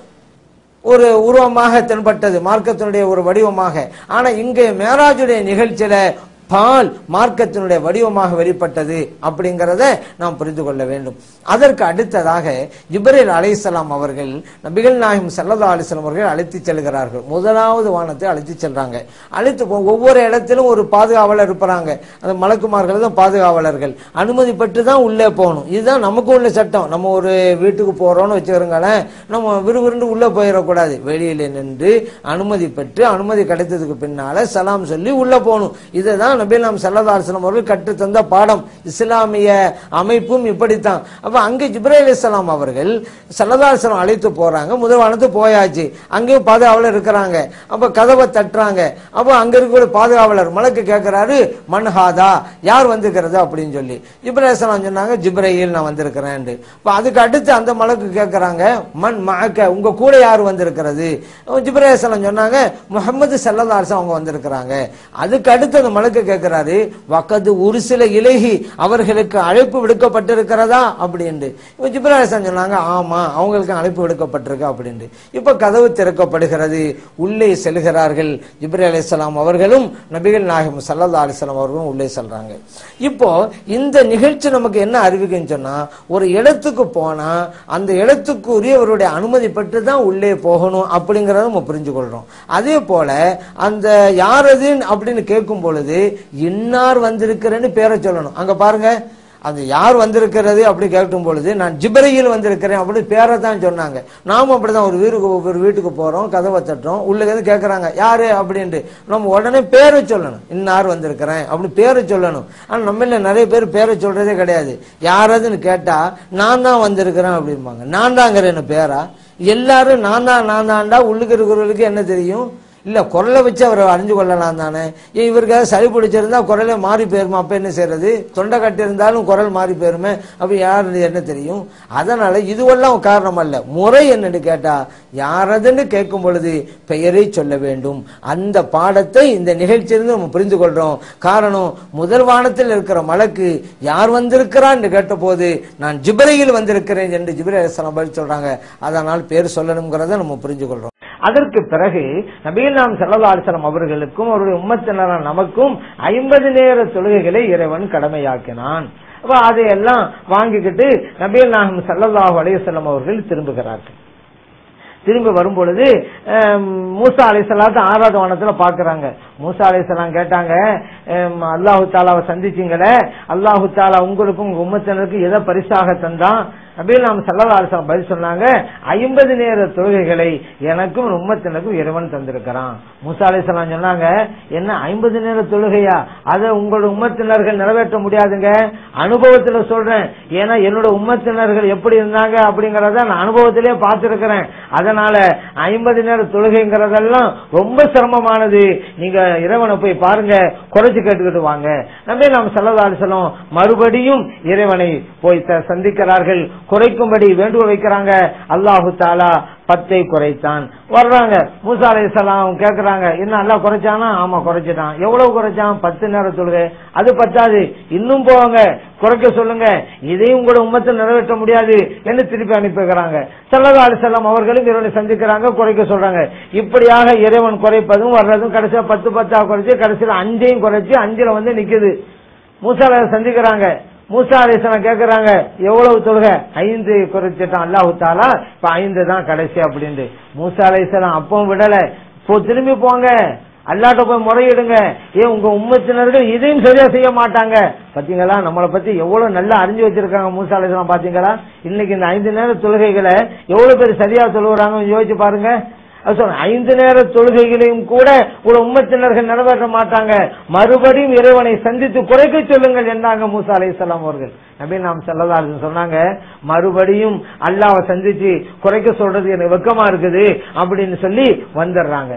ஒரு உருவமாக தென்பட்டது மார்க்கத்தினுடைய ஒரு வடிவமாக ஆனா இங்கே மேராஜுடைய நிகழ்ச்சியில பால் மார்க்கத்தினுடைய வடிவமாக வெளிப்பட்டது அப்படிங்கிறத நாம் புரிந்து கொள்ள வேண்டும் அதற்கு அடுத்ததாக ஜிப்ரேல் அலைஹிஸ்ஸலாம் அவர்கள் நபிகள் நாயகம் சல்லல்லா அலிஸ்லாம் அவர்கள் அழைத்து செல்கிறார்கள் முதலாவது வானத்தை அழைத்து செல்றாங்க அழைத்து போ- ஒவ்வொரு இடத்திலும் ஒரு பாதுகாவலர் இருப்பாங்க அந்த மலக்குமார்கள் தான் பாதுகாவலர்கள் அனுமதி பெற்று தான் உள்ளே போகணும் இதுதான் நமக்கு உள்ள சட்டம் நம்ம ஒரு வீட்டுக்கு போறோம்னு வச்சுக்கிறோங்களேன் நம்ம விறுவிறுண்டு உள்ளே போயிடக்கூடாது வெளியில நின்று அனுமதி பெற்று அனுமதி கிடைத்ததுக்கு பின்னால சலாம் சொல்லி உள்ள போகணும் இதுதான் நபீல் நாம் சல்லதாசனம் அவர்கள் கற்று தந்த பாடம் இஸ்லாமிய அமைப்பும் இப்படித்தான் அப்ப அங்கே ஜிப்ரேல் இஸ்லாம் அவர்கள் சல்லதாசனம் அழைத்து போறாங்க முதல் வானத்து போயாச்சு அங்கேயும் பாதுகாவலர் இருக்கிறாங்க அப்ப கதவை தட்டுறாங்க அப்போ அங்க இருக்கிற பாதுகாவலர் மலக்கு கேட்கிறாரு மன்ஹாதா யார் வந்திருக்கிறது அப்படின்னு சொல்லி ஜிப்ரேல் இஸ்லாம் சொன்னாங்க ஜிப்ரையில் நான் வந்திருக்கிறேன் இப்ப அதுக்கு அடுத்து அந்த மலக்கு கேட்கறாங்க மண் மக்க உங்க கூட யார் வந்திருக்கிறது ஜிப்ரேல் இஸ்லாம் சொன்னாங்க முகமது சல்லதாசன் அவங்க வந்திருக்கிறாங்க அதுக்கு அடுத்து அந்த மலக்கு கேட்கிறாரு வக்கது ஒரு சில இலகி அவர்களுக்கு அழைப்பு விடுக்கப்பட்டிருக்கிறதா அப்படின்ட்டு இப்ப ஜிப்ரேல் இஸ்லாம் சொன்னாங்க ஆமா அவங்களுக்கு அழைப்பு விடுக்கப்பட்டிருக்கு அப்படின்ட்டு இப்ப கதவு திறக்கப்படுகிறது உள்ளே செல்கிறார்கள் ஜிப்ரேல் அலிஸ்லாம் அவர்களும் நபிகள் நாயகம் சல்லல்லா அலிஸ்லாம் அவர்களும் உள்ளே செல்றாங்க இப்போ இந்த நிகழ்ச்சி நமக்கு என்ன அறிவிக்குன்னு சொன்னா ஒரு இடத்துக்கு போனா அந்த இடத்துக்கு உரியவருடைய அனுமதி பெற்று தான் உள்ளே போகணும் அப்படிங்கறத நம்ம புரிஞ்சு கொள்றோம் அதே போல அந்த யார் அது அப்படின்னு கேட்கும் பொழுது இன்னார் வந்திருக்கிறேன்னு பேரை சொல்லணும் அங்க பாருங்க அது யார் வந்திருக்கிறது அப்படி கேட்கும் பொழுது நான் ஜிப்ரையில் வந்திருக்கிறேன் அப்படி பேரை தான் சொன்னாங்க நாமும் அப்படிதான் ஒரு வீட்டுக்கு ஒரு வீட்டுக்கு போறோம் கதவை தட்டுறோம் உள்ள இருந்து கேட்கறாங்க யாரு அப்படின்ட்டு நம்ம உடனே பேரை சொல்லணும் இன்னார் வந்திருக்கிறேன் அப்படி பேரை சொல்லணும் ஆனா நம்மள நிறைய பேர் பேரை சொல்றதே கிடையாது யாராவதுன்னு கேட்டா நான் தான் வந்திருக்கிறேன் அப்படிம்பாங்க நான் தாங்கிறேன்னு பேரா எல்லாரும் நான் தான் நான் தான்டா உள்ளுக்கு இருக்கிறவர்களுக்கு என்ன தெரியும் இல்ல குரலை வச்சு அவரை அறிஞ்சு கொள்ளலாம் தானே ஏன் இவருக்காக சளி பிடிச்சிருந்தா குரலே மாறி போயிருமா அப்ப என்ன செய்யறது தொண்டை கட்டி இருந்தாலும் குரல் மாறி போயிருமே அப்ப யாரு என்ன தெரியும் அதனால இதுவெல்லாம் காரணம் அல்ல முறை என்னன்னு கேட்டா யாரதுன்னு கேட்கும் பொழுது பெயரை சொல்ல வேண்டும் அந்த பாடத்தை இந்த நிகழ்ச்சியிலிருந்து நம்ம புரிந்து கொள்றோம் காரணம் முதல் வானத்தில் இருக்கிற மலக்கு யார் வந்திருக்கிறான் கேட்ட போது நான் ஜிப்ரையில் வந்திருக்கிறேன் என்று ஜிப்ரை அலிஸ்லாம் பதில் சொல்றாங்க அதனால் பேர் சொல்லணுங்கிறத நம்ம புரிஞ்சு கொள்றோம் அதற்கு பிறகு நபீல் நாம் செல்லலாசலம் அவர்களுக்கும் அவருடைய உம்மத்தினரான நமக்கும் ஐம்பது நேர தொழுகைகளை இறைவன் கடமையாக்கினான் அப்ப அதையெல்லாம் வாங்கிக்கிட்டு நபீல் நாகம் சல்லல்லாஹு அலையம் அவர்கள் திரும்புகிறார்கள் திரும்பி வரும் பொழுது அஹ், மூசா அலைசலாத்து ஆறாவது வானத்துல பாக்குறாங்க மூசா அலைசலாம் கேட்டாங்க அஹ், அல்லாஹு தாலாவை சந்திச்சீங்களே அல்லாஹு தாலா உங்களுக்கும் உங்க உம்மத்தினருக்கும் எதை பரிசாக தந்தான் நபீல் நாம் சல்லா அலிஸ்லாம் பதில் சொன்னாங்க ஐம்பது நேர தொழுகைகளை எனக்கும் என் உம்மத்தினருக்கும் இறைவன் தந்திருக்கிறான் மூசா அலிஸ்லாம் சொன்னாங்க என்ன ஐம்பது நேர தொழுகையா அதை உங்களோட உம்மத்தினர்கள் நிறைவேற்ற முடியாதுங்க அனுபவத்துல சொல்றேன் ஏன்னா என்னோட உம்மத்தினர்கள் எப்படி இருந்தாங்க அப்படிங்கறத நான் அனுபவத்திலே பார்த்திருக்கிறேன் அதனால ஐம்பது நேர தொழுகைங்கிறதெல்லாம் ரொம்ப சிரமமானது நீங்க இறைவனை போய் பாருங்க குறைச்சு கேட்டுக்கிட்டு வாங்க நம்ம நாம் செல்லதாலிசலம் மறுபடியும் இறைவனை போய் த- சந்திக்கிறார்கள் குறைக்கும்படி வேண்டுகோள் வைக்கிறாங்க அல்லாஹு தாலா பத்தை குறைத்தான் வர்றாங்க மூசா அலைஹிஸ்ஸலாம் கேக்குறாங்க என்ன அல்லாஹ் குறைச்சானா ஆமா குறைச்சிட்டான் எவ்வளவு குறைச்சான் பத்து நேர தொழுகை அது பத்தாது இன்னும் போவாங்க குறைக்க சொல்லுங்க இதையும் கூட உம்மத்தில் நிறைவேற்ற முடியாது என்று திருப்பி அனுப்பிக்கிறாங்க சல்லா அலிசல்லாம் அவர்களும் இறைவனை சந்திக்கிறாங்க குறைக்க சொல்றாங்க இப்படியாக இறைவன் குறைப்பதும் வர்றதும் கடைசியா பத்து பத்தா குறைச்சு கடைசியில அஞ்சையும் குறைச்சு அஞ்சுல வந்து நிக்குது மூசால சந்திக்கிறாங்க மூசா அலிஸ்லாம் கேக்குறாங்க எவ்வளவு தொழுகை ஐந்து குறைச்சிட்டான் அல்லாஹு தாலா இப்ப ஐந்து தான் கடைசி அப்படின்ட்டு மூசா அலிஸ்லாம் அப்பவும் விடல போ திரும்பி போங்க அல்லாட்ட போய் முறையிடுங்க ஏன் உங்க உம்மத்தினர்கள் இதையும் சரியா செய்ய மாட்டாங்க பாத்தீங்களா நம்மளை பத்தி எவ்வளவு நல்லா அறிஞ்சு வச்சிருக்காங்க மூசா அலிஸ்லாம் பாத்தீங்களா இன்னைக்கு இந்த ஐந்து நேர தொழுகைகளை எவ்வளவு பேர் சரியா தொழுகிறாங்க யோசிச்சு பாருங்க அது சொல்றேன், ஐந்து நேர தொழுகைகளையும் கூட ஒரு உம்மத்தினர்கள் நிறைவேற்ற மாட்டாங்க மறுபடியும் இறைவனை சந்தித்து குறைக்க சொல்லுங்கள் என்றாங்க மூசா அலைஹிஸ்ஸலாம் அவர்கள் நபி நாம் செல்லதா சொன்னாங்க மறுபடியும் அல்லாவை சந்திச்சு குறைக்க சொல்றது எனக்கு வெக்கமா இருக்குது அப்படின்னு சொல்லி வந்துடுறாங்க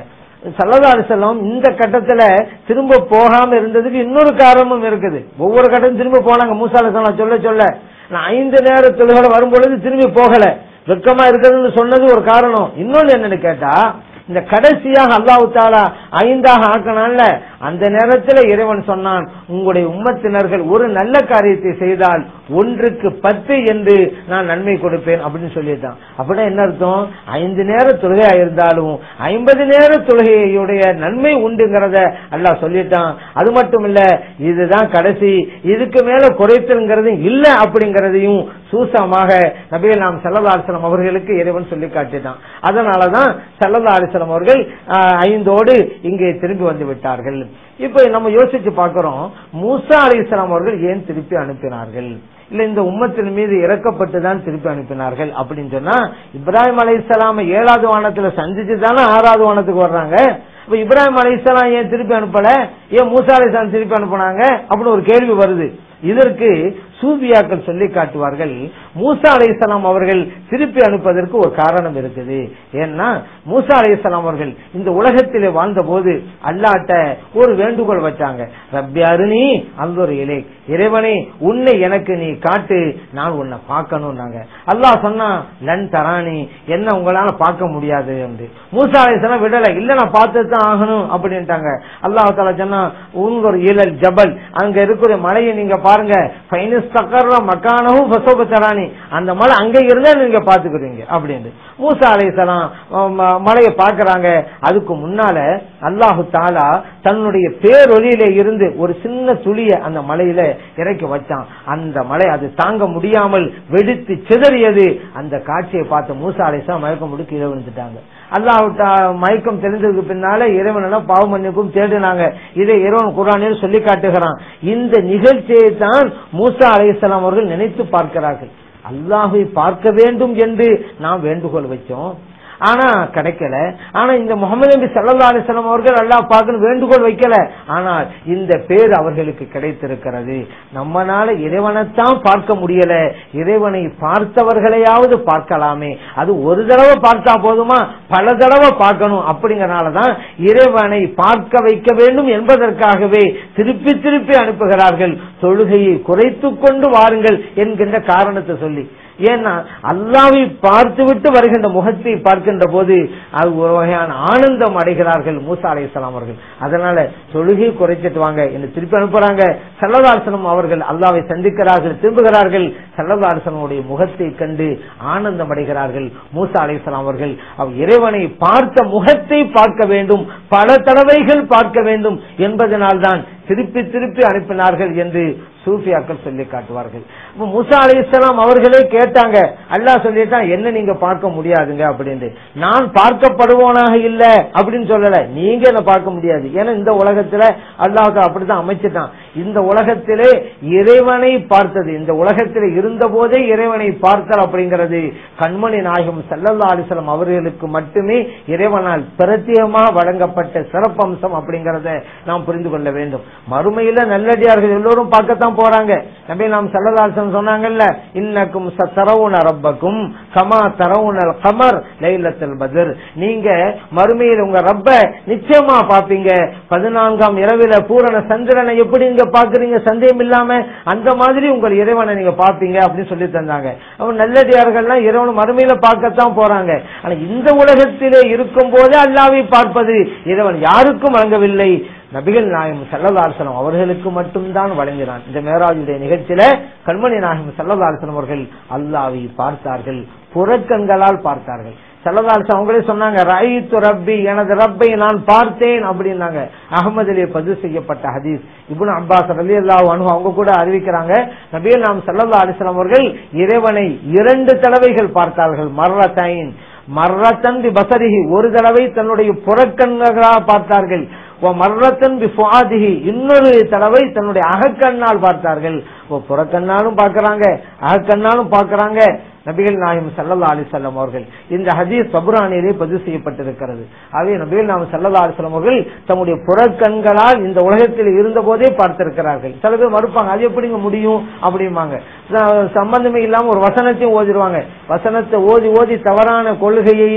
சல்லதாரி செல்லம் இந்த கட்டத்துல திரும்ப போகாம இருந்ததுக்கு இன்னொரு காரணமும் இருக்குது ஒவ்வொரு கட்டமும் திரும்ப போனாங்க மூசால சொல்ல சொல்ல நான் ஐந்து நேர தொழுகளை வரும்பொழுது திரும்பி போகல வெக்கமா இருக்குதுன்னு சொன்னது ஒரு காரணம் இன்னொன்னு என்னன்னு கேட்டா இந்த கடைசியாக அல்லாஹ் தாலா ஐந்தாக ஆக்கனால அந்த நேரத்தில் இறைவன் சொன்னான் உங்களுடைய உம்மத்தினர்கள் ஒரு நல்ல காரியத்தை செய்தால் ஒன்றுக்கு பத்து என்று நான் நன்மை கொடுப்பேன் அப்படின்னு சொல்லிட்டான் அப்படின்னா என்ன அர்த்தம் ஐந்து நேர தொழுகையா இருந்தாலும் ஐம்பது நேர தொழுகையுடைய நன்மை உண்டுங்கிறத அல்லாஹ் சொல்லிட்டான் அது மட்டும் இல்ல இதுதான் கடைசி இதுக்கு மேல குறைத்தல்ங்கிறது இல்ல அப்படிங்கறதையும் சூசமாக நபிகள் நாம் செல்லதாசனம் அவர்களுக்கு இறைவன் சொல்லி காட்டினான் அதனாலதான் செல்லதாசனம் அவர்கள் ஆஹ், ஐந்தோடு இங்கே திரும்பி வந்து விட்டார்கள் இப்ப நம்ம யோசிச்சு பார்க்கிறோம் மூசா அலிஸ்லாம் அவர்கள் ஏன் திருப்பி அனுப்பினார்கள் இல்ல இந்த உம்மத்தின் மீது இறக்கப்பட்டு தான் திருப்பி அனுப்பினார்கள் அப்படின்னு சொன்னா இப்ராஹிம் அலைஹிஸ்ஸலாம ஏழாவது வானத்துல சந்திச்சு தானே ஆறாவது வானத்துக்கு வர்றாங்க இப்ப இப்ராஹிம் அலைஹிஸ்ஸலாம் ஏன் திருப்பி அனுப்பல ஏன் மூசா அலைஹிஸ்ஸலாம் திருப்பி அனுப்புனாங்க அப்படின்னு ஒரு கேள்வி வருது இதற்கு சூபியாக்கள் சொல்லி காட்டுவார்கள் மூசா அலைஹிஸ்ஸலாம் அவர்கள் திருப்பி அனுப்பதற்கு ஒரு காரணம் இருக்குது ஏன்னா மூசா அலைஹிஸ்ஸலாம் அவர்கள் இந்த உலகத்திலே வாழ்ந்த போது அல்லாட்ட ஒரு வேண்டுகோள் வச்சாங்க ரப்பி அருணி அந்த ஒரு இலை இறைவனே உன்னை எனக்கு நீ காட்டு நான் உன்னை பார்க்கணும்னாங்க அல்லாஹ் சொன்னா லன் தராணி என்ன உங்களால பார்க்க முடியாது என்று மூசா அலைஹிஸ்ஸலாம் விடல இல்ல நான் பார்த்து தான் ஆகணும் அப்படின்ட்டாங்க அல்லாஹ் தாலா சொன்னா உங்க இலல் ஜபல் அங்க இருக்கிற மலையை நீங்க பாருங்க ஃபைனஸ் தக்கர்ற மக்கானவும் ஃபசோப தராணி அந்த மலை அங்க இருந்தா நீங்க பாத்துக்கிறீங்க அப்படின்னு மூசா அலைஹிஸ்ஸலாம் ம- மலையை பார்க்கறாங்க அதுக்கு முன்னால அல்லாஹு தாலா தன்னுடைய பேரொலியில இருந்து ஒரு சின்ன துளிய அந்த மலையில இறக்கி வச்சான் அந்த மலை அது தாங்க முடியாமல் வெடித்து சிதறியது அந்த காட்சியை பார்த்த மூசா அலைஹிஸ்ஸலாம் மயக்கம் முடி கீழே விழுந்துட்டாங்க அல்லாஹ் தா- மயக்கம் தெரிந்ததுக்கு பின்னால இறைவன் எல்லாம் பாவ மன்னிப்பும் தேடினாங்க இதை இறைவன் குரானில் சொல்லி காட்டுகிறான் இந்த நிகழ்ச்சியை தான் மூசா அலைஹிஸ்ஸலாம் அவர்கள் நினைத்து பார்க்கிறார்கள் அல்லாஹை பார்க்க வேண்டும் என்று நாம் வேண்டுகோள் வச்சோம் ஆனா கிடைக்கல ஆனா இந்த முகமது நபி ஸல்லல்லாஹு அலைஹி வஸல்லம் அவர்கள் அல்லாஹ் பார்க்கணும் வேண்டுகோள் வைக்கல ஆனால் இந்த பேர் அவர்களுக்கு கிடைத்திருக்கிறது நம்மனால இறைவனைத்தான் பார்க்க முடியல இறைவனை பார்த்தவர்களையாவது பார்க்கலாமே அது ஒரு தடவை பார்த்தா போதுமா பல தடவை பார்க்கணும் அப்படிங்கறனாலதான் இறைவனை பார்க்க வைக்க வேண்டும் என்பதற்காகவே திருப்பி திருப்பி அனுப்புகிறார்கள் தொழுகையை குறைத்துக் கொண்டு வாருங்கள் என்கின்ற காரணத்தை சொல்லி ஏன்னா அல்லாவை பார்த்துவிட்டு வருகின்ற முகத்தை பார்க்கின்ற போது அது ஒரு வகையான ஆனந்தம் அடைகிறார்கள் மூசா அலைஹிஸ்ஸலாம் அவர்கள் அதனால தொழுகை குறைச்சிட்டு வாங்க என்று திருப்பி அனுப்புறாங்க சல்லதாசனம் அவர்கள் அல்லாவை சந்திக்கிறார்கள் திரும்புகிறார்கள் சல்லதாசனமுடைய முகத்தை கண்டு ஆனந்தம் அடைகிறார்கள் மூசா அலைஹிஸ்ஸலாம் அவர்கள் அவர் இறைவனை பார்த்த முகத்தை பார்க்க வேண்டும் பல தடவைகள் பார்க்க வேண்டும் என்பதனால்தான் திருப்பி திருப்பி அனுப்பினார்கள் என்று சூஃபியாக்கள் சொல்லி காட்டுவார்கள் அப்ப மூசா அலைஹிஸ்ஸலாம் அவர்களே கேட்டாங்க அல்லாஹ் சொல்லிட்டான் என்ன நீங்க பார்க்க முடியாதுங்க அப்படின்னு நான் பார்க்கப்படுவோனாக இல்ல அப்படின்னு சொல்லல நீங்க என்ன பார்க்க முடியாது ஏன்னா இந்த உலகத்துல அல்லாஹ் அப்படித்தான் அமைச்சிட்டான் இந்த உலகத்திலே இறைவனை பார்த்தது இந்த உலகத்திலே இருந்த போதே இறைவனை பார்த்தல் அப்படிங்கிறது கண்மணி நாயகம் சல்லல்லா அலிசலம் அவர்களுக்கு மட்டுமே இறைவனால் பிரத்யேகமாக வழங்கப்பட்ட சிறப்பம்சம் அப்படிங்கறத நாம் புரிந்து கொள்ள வேண்டும் மறுமையில நல்லடியார்கள் எல்லோரும் பார்க்கத்தான் போறாங்க நபி நாம் சல்லல்லாசன் சொன்னாங்கல்ல இன்னக்கும் தரவுன ரப்பக்கும் கமா தரவுனல் கமர் லைலத்தில் பத்ர் நீங்க மறுமையில் உங்க ரப்ப நிச்சயமா பாப்பீங்க பதினான்காம் இரவில பூரண சந்திரனை எப்படி நீங்க பாக்குறீங்க சந்தேகம் இல்லாம அந்த மாதிரி உங்கள் இறைவனை நீங்க பாப்பீங்க அப்படின்னு சொல்லி தந்தாங்க அவன் நல்லடியார்கள்லாம் இறைவன் மறுமையில பார்க்கத்தான் போறாங்க ஆனா இந்த உலகத்திலே இருக்கும் போதே அல்லாவை பார்ப்பது இறைவன் யாருக்கும் வழங்கவில்லை நபிகள் நாயகம் சல்லதாசனம் அவர்களுக்கு மட்டும்தான் வழங்கினான் இந்த மேராஜுடைய நிகழ்ச்சியில கண்மணி நாயகம் சல்லதாசனம் அவர்கள் அல்லாவை பார்த்தார்கள் புறக்கண்களால் பார்த்தார்கள் சல்லதாசன் அவங்களே சொன்னாங்க ரைத்து ரப்பி எனது ரப்பை நான் பார்த்தேன் அப்படின்னாங்க அகமதிலே பதிவு செய்யப்பட்ட ஹதீஸ் இப்னு அப்பாஸ் ரலி அல்லாஹ் அவங்க கூட அறிவிக்கிறாங்க நபிகள் நாம் சல்லல்லா அலிஸ்லாம் அவர்கள் இறைவனை இரண்டு தடவைகள் பார்த்தார்கள் மர்ரத்தைன் மர்ரத்தன் பி பசரிஹி ஒரு தடவை தன்னுடைய புறக்கண்களால் பார்த்தார்கள் மர்ரத்தன் பி ஃபுஆதிஹி இன்னொரு தடவை தன்னுடைய அகக்கண்ணால் பார்த்தார்கள் ஓ புறக்கண்ணாலும் பார்க்கறாங்க அகக்கண்ணாலும் பார்க்கறாங்க நபிகள் நாயம் சல்லல்லா அலிசல்லம் அவர்கள் இந்த ஹதீஸ் சபுரானிலே பதிவு செய்யப்பட்டிருக்கிறது ஆகவே நபிகள் நாயம் சல்லல்லா அலிசல்லம் அவர்கள் தம்முடைய புறக்கண்களால் இந்த உலகத்தில் இருந்த போதே பார்த்திருக்கிறார்கள் சில பேர் மறுப்பாங்க அது எப்படிங்க முடியும் அப்படிம்பாங்க ச- சம்பந்தமே இல்லாம ஒரு வசனத்தையும் ஓதிடுவாங்க வசனத்தை ஓதி ஓதி தவறான கொள்கையையே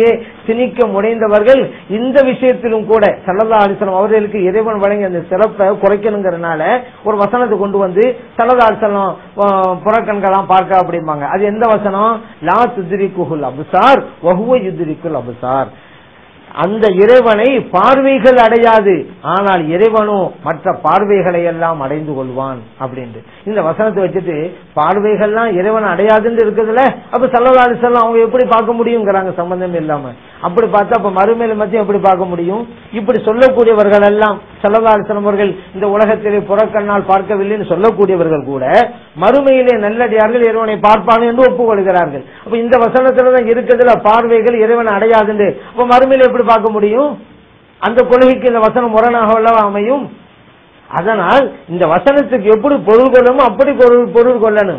திணிக்க முனைந்தவர்கள் இந்த விஷயத்திலும் கூட சல்லல்லா அலிஸ்லாம் அவர்களுக்கு இறைவன் வழங்கிய அந்த சிறப்பை குறைக்கணுங்கிறனால ஒரு வசனத்தை கொண்டு வந்து சல்லல்லா அலிஸ்லாம் புறக்கண்களாம் பார்க்க அப்படிம்பாங்க அது எந்த வசனம் லா துதிரிக்குல் அபுசார் வஹுவ யுதிரிக்குல் அபுசார் அந்த இறைவனை பார்வைகள் அடையாது ஆனால் இறைவனோ மற்ற பார்வைகளை எல்லாம் அடைந்து கொள்வான் அப்படின்ட்டு இந்த வசனத்தை வச்சுட்டு பார்வைகள்லாம் இறைவன் அடையாதுன்னு இருக்குதுல்ல அப்ப சல்லல்லாஹு அலைஹி வஸல்லம் அவங்க எப்படி பார்க்க முடியுங்கிறாங்க சம்பந்தம் இல்லாம அப்படி பார்த்தா அப்ப மறுமையில மத்தியம் எப்படி பார்க்க முடியும் இப்படி சொல்லக்கூடியவர்கள் எல்லாம் சல்லல்லாஹு அலைஹி வஸல்லம் அவர்கள் இந்த உலகத்திலே புறக்கண்ணால் பார்க்கவில்லைன்னு சொல்லக்கூடியவர்கள் கூட மறுமையிலே நல்லடியார்கள் இறைவனை பார்ப்பான் என்று ஒப்புக்கொள்கிறார்கள் அப்ப இந்த வசனத்துல தான் இருக்குதுல பார்வைகள் இறைவன் அடையாதுன்னு அப்ப மறுமையில எப்படி பார்க்க முடியும் அந்த கொள்கைக்கு இந்த வசனம் முரணாக அல்லவா அமையும் அதனால் இந்த வசனத்துக்கு எப்படி பொருள் கொள்ளணுமோ அப்படி பொருள் பொருள் கொள்ளணும்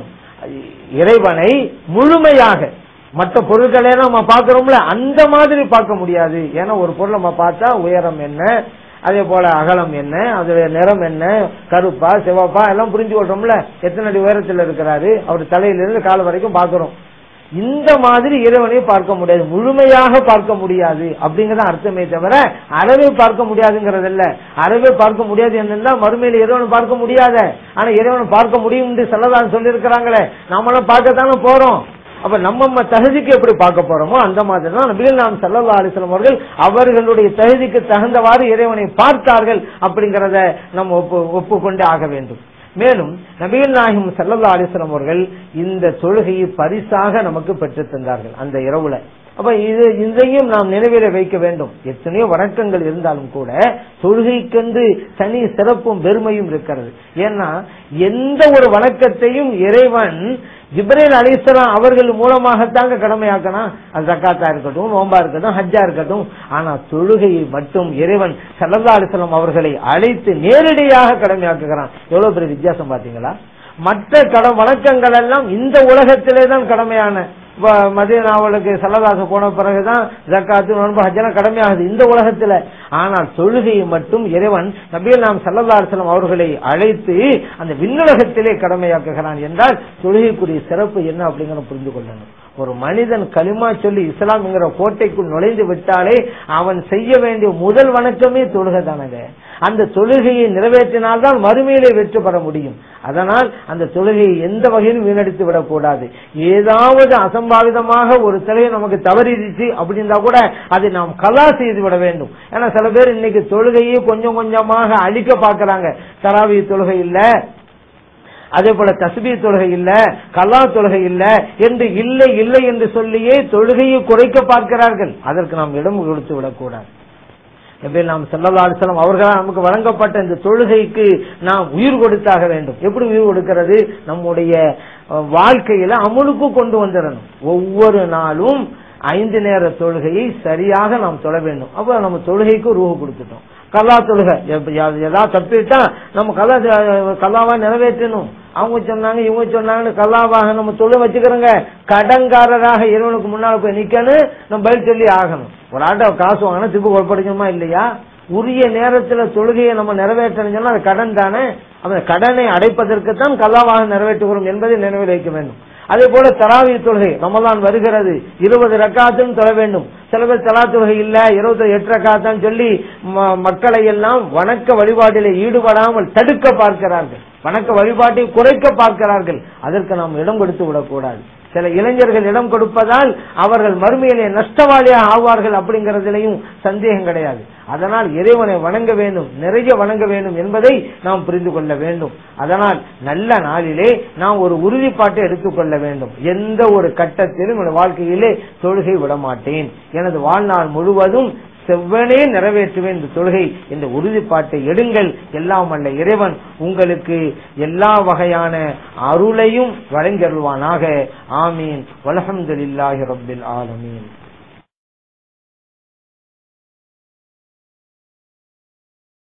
இறைவனை முழுமையாக மற்ற பொருட்களை நம்ம பார்க்கிறோம்ல அந்த மாதிரி பார்க்க முடியாது ஏன்னா ஒரு பொருள் நம்ம பார்த்தா உயரம் என்ன அதே போல அகலம் என்ன அதோட நிறம் என்ன கருப்பா சிவப்பா எல்லாம் புரிஞ்சு கொள்றோம்ல எத்தனை அடி உயரத்தில் இருக்கிறாரு அவர் தலையிலிருந்து கால் வரைக்கும் பார்க்கிறோம் இந்த மாதிரி இறைவனை பார்க்க முடியாது முழுமையாக பார்க்க முடியாது அப்படிங்கறத அர்த்தமே தவிர அறவே பார்க்க முடியாதுங்கிறது இல்ல அறவே பார்க்க முடியாது என்னன்னா மறுமையில இறைவனை பார்க்க முடியாத ஆனா இறைவனை பார்க்க முடியும் என்று சொல்லதான் சொல்லி இருக்கிறாங்களே நாமெல்லாம் பார்க்கத்தானே போறோம் அப்ப நம்ம நம்ம தகுதிக்கு எப்படி பார்க்க போறோமோ அந்த மாதிரி தான் நபிகள் நாம் சல்லா அலிஸ்லாம் அவர்கள் அவர்களுடைய தகுதிக்கு தகுந்தவாறு இறைவனை பார்த்தார்கள் அப்படிங்கறத நம்ம ஒப்பு ஒப்புக்கொண்டே ஆக வேண்டும் மேலும் நபிகள் நாயகம் சல்லல்லா அலிஸ்லாம் அவர்கள் இந்த தொழுகையை பரிசாக நமக்கு பெற்றுத் தந்தார்கள் அந்த இரவுல அப்ப இது இதையும் நாம் நினைவில வைக்க வேண்டும் எத்தனையோ வணக்கங்கள் இருந்தாலும் கூட தொழுகைக்கென்று தனி சிறப்பும் பெருமையும் இருக்கிறது ஏன்னா எந்த ஒரு வணக்கத்தையும் இறைவன் ஜிப்ரேல் அலிஸ்லாம் அவர்கள் மூலமாகத்தாங்க கடமையாக்கணும் அது ஜக்காத்தா இருக்கட்டும் நோம்பா இருக்கட்டும் ஹஜ்ஜா இருக்கட்டும் ஆனா தொழுகையை மட்டும் இறைவன் சல்லல்லா அலிஸ்லாம் அவர்களை அழைத்து நேரடியாக கடமையாக்குகிறான் எவ்வளவு பெரிய வித்தியாசம் பாத்தீங்களா மற்ற கட வணக்கங்கள் எல்லாம் இந்த உலகத்திலே தான் கடமையான மதியனாவலுக்கு சல்லதாசு போன பிறகுதான் ஜக்காத்து நோன்பு ஹஜ்ஜெல்லாம் கடமையாகுது இந்த உலகத்துல ஆனால் தொழுகையை மட்டும் இறைவன் நபிகள் நாம் சல்லதாசலம் அவர்களை அழைத்து அந்த விண்ணுலகத்திலே கடமையாக்குகிறான் என்றால் தொழுகைக்குரிய சிறப்பு என்ன அப்படிங்கிற புரிந்து கொள்ளணும் ஒரு மனிதன் களிமா சொல்லி இஸ்லாம்ங்கிற கோட்டைக்குள் நுழைந்து விட்டாலே அவன் செய்ய வேண்டிய முதல் வணக்கமே தொழுகை தானங்க அந்த தொழுகையை நிறைவேற்றினால்தான் மறுமையிலே வெற்றி பெற முடியும் அதனால் அந்த தொழுகையை எந்த வகையிலும் வீணடித்து விடக்கூடாது ஏதாவது அசம்பாவிதமாக ஒரு சிலையை நமக்கு தவறிடுச்சு அப்படின்னா கூட அதை நாம் கலா செய்து விட வேண்டும் ஏன்னா சில பேர் இன்னைக்கு தொழுகையை கொஞ்சம் கொஞ்சமாக அழிக்க பார்க்கறாங்க தராவி தொழுகை இல்ல அதே போல தஸ்பீ தொழுகை இல்ல கல்லா தொழுகை இல்ல என்று இல்லை இல்லை என்று சொல்லியே தொழுகையை குறைக்க பார்க்கிறார்கள் அதற்கு நாம் இடம் கொடுத்து விடக்கூடாது எப்படி நாம் செல்லல்லா அலிசலம் அவர்களால் நமக்கு வழங்கப்பட்ட இந்த தொழுகைக்கு நாம் உயிர் கொடுத்தாக வேண்டும் எப்படி உயிர் கொடுக்கிறது நம்முடைய வாழ்க்கையில அமுலுக்கு கொண்டு வந்துடணும் ஒவ்வொரு நாளும் ஐந்து நேர தொழுகையை சரியாக நாம் தொழ வேண்டும் அப்ப நம்ம தொழுகைக்கு ரூபு கொடுத்துட்டோம் கல்லா தொழுகை ஏதாவது தப்பிட்டா நம்ம கல்லா கல்லாவா நிறைவேற்றணும் அவங்க சொன்னாங்க இவங்க சொன்னாங்கன்னு கல்லாவாக நம்ம தொழில் வச்சுக்கிறோங்க கடன்காரராக இறைவனுக்கு முன்னால போய் நிக்கணும் நம்ம பதில் சொல்லி ஆகணும் ஒரு ஆட்டோ காசு வாங்கினா திருப்பி கொடுப்படுக்கணுமா இல்லையா உரிய நேரத்துல தொழுகையை நம்ம நிறைவேற்றணும் சொன்னா அது கடன் தானே அந்த கடனை அடைப்பதற்கு தான் கல்லாவாக நிறைவேற்றுகிறோம் என்பதை நினைவில் வைக்க வேண்டும் அதே போல தராவி தொழுகை ரமதான் வருகிறது இருபது ரக்காத்தும் தொழ வேண்டும் சில பேர் தலா தொழுகை இல்ல இருபத்தி எட்டு ரக்காத்தான் சொல்லி மக்களை எல்லாம் வணக்க வழிபாட்டிலே ஈடுபடாமல் தடுக்க பார்க்கிறார்கள் வணக்க வழிபாட்டை குறைக்க பார்க்கிறார்கள் அதற்கு நாம் இடம் கொடுத்து விடக்கூடாது சில இளைஞர்கள் இடம் கொடுப்பதால் அவர்கள் மறுமையிலே நஷ்டவாளியாக ஆவார்கள் அப்படிங்கறதிலையும் சந்தேகம் கிடையாது அதனால் இறைவனை வணங்க வேண்டும் நிறைய வணங்க வேண்டும் என்பதை நாம் புரிந்து கொள்ள வேண்டும் அதனால் நல்ல நாளிலே நாம் ஒரு உறுதிப்பாட்டை எடுத்துக்கொள்ள வேண்டும் எந்த ஒரு கட்டத்திலும் என் வாழ்க்கையிலே தொழுகை விடமாட்டேன் எனது வாழ்நாள் முழுவதும் செவ்வனே நிறைவேற்றுவேன் இந்த தொழுகை இந்த உறுதிப்பாட்டை எடுங்கள் எல்லாம் அல்ல இறைவன் உங்களுக்கு எல்லா வகையான அருளையும் வழங்கருவானாக ஆமீன் வலஹம்துலில்லாஹி ரப்பில் ஆலமீன்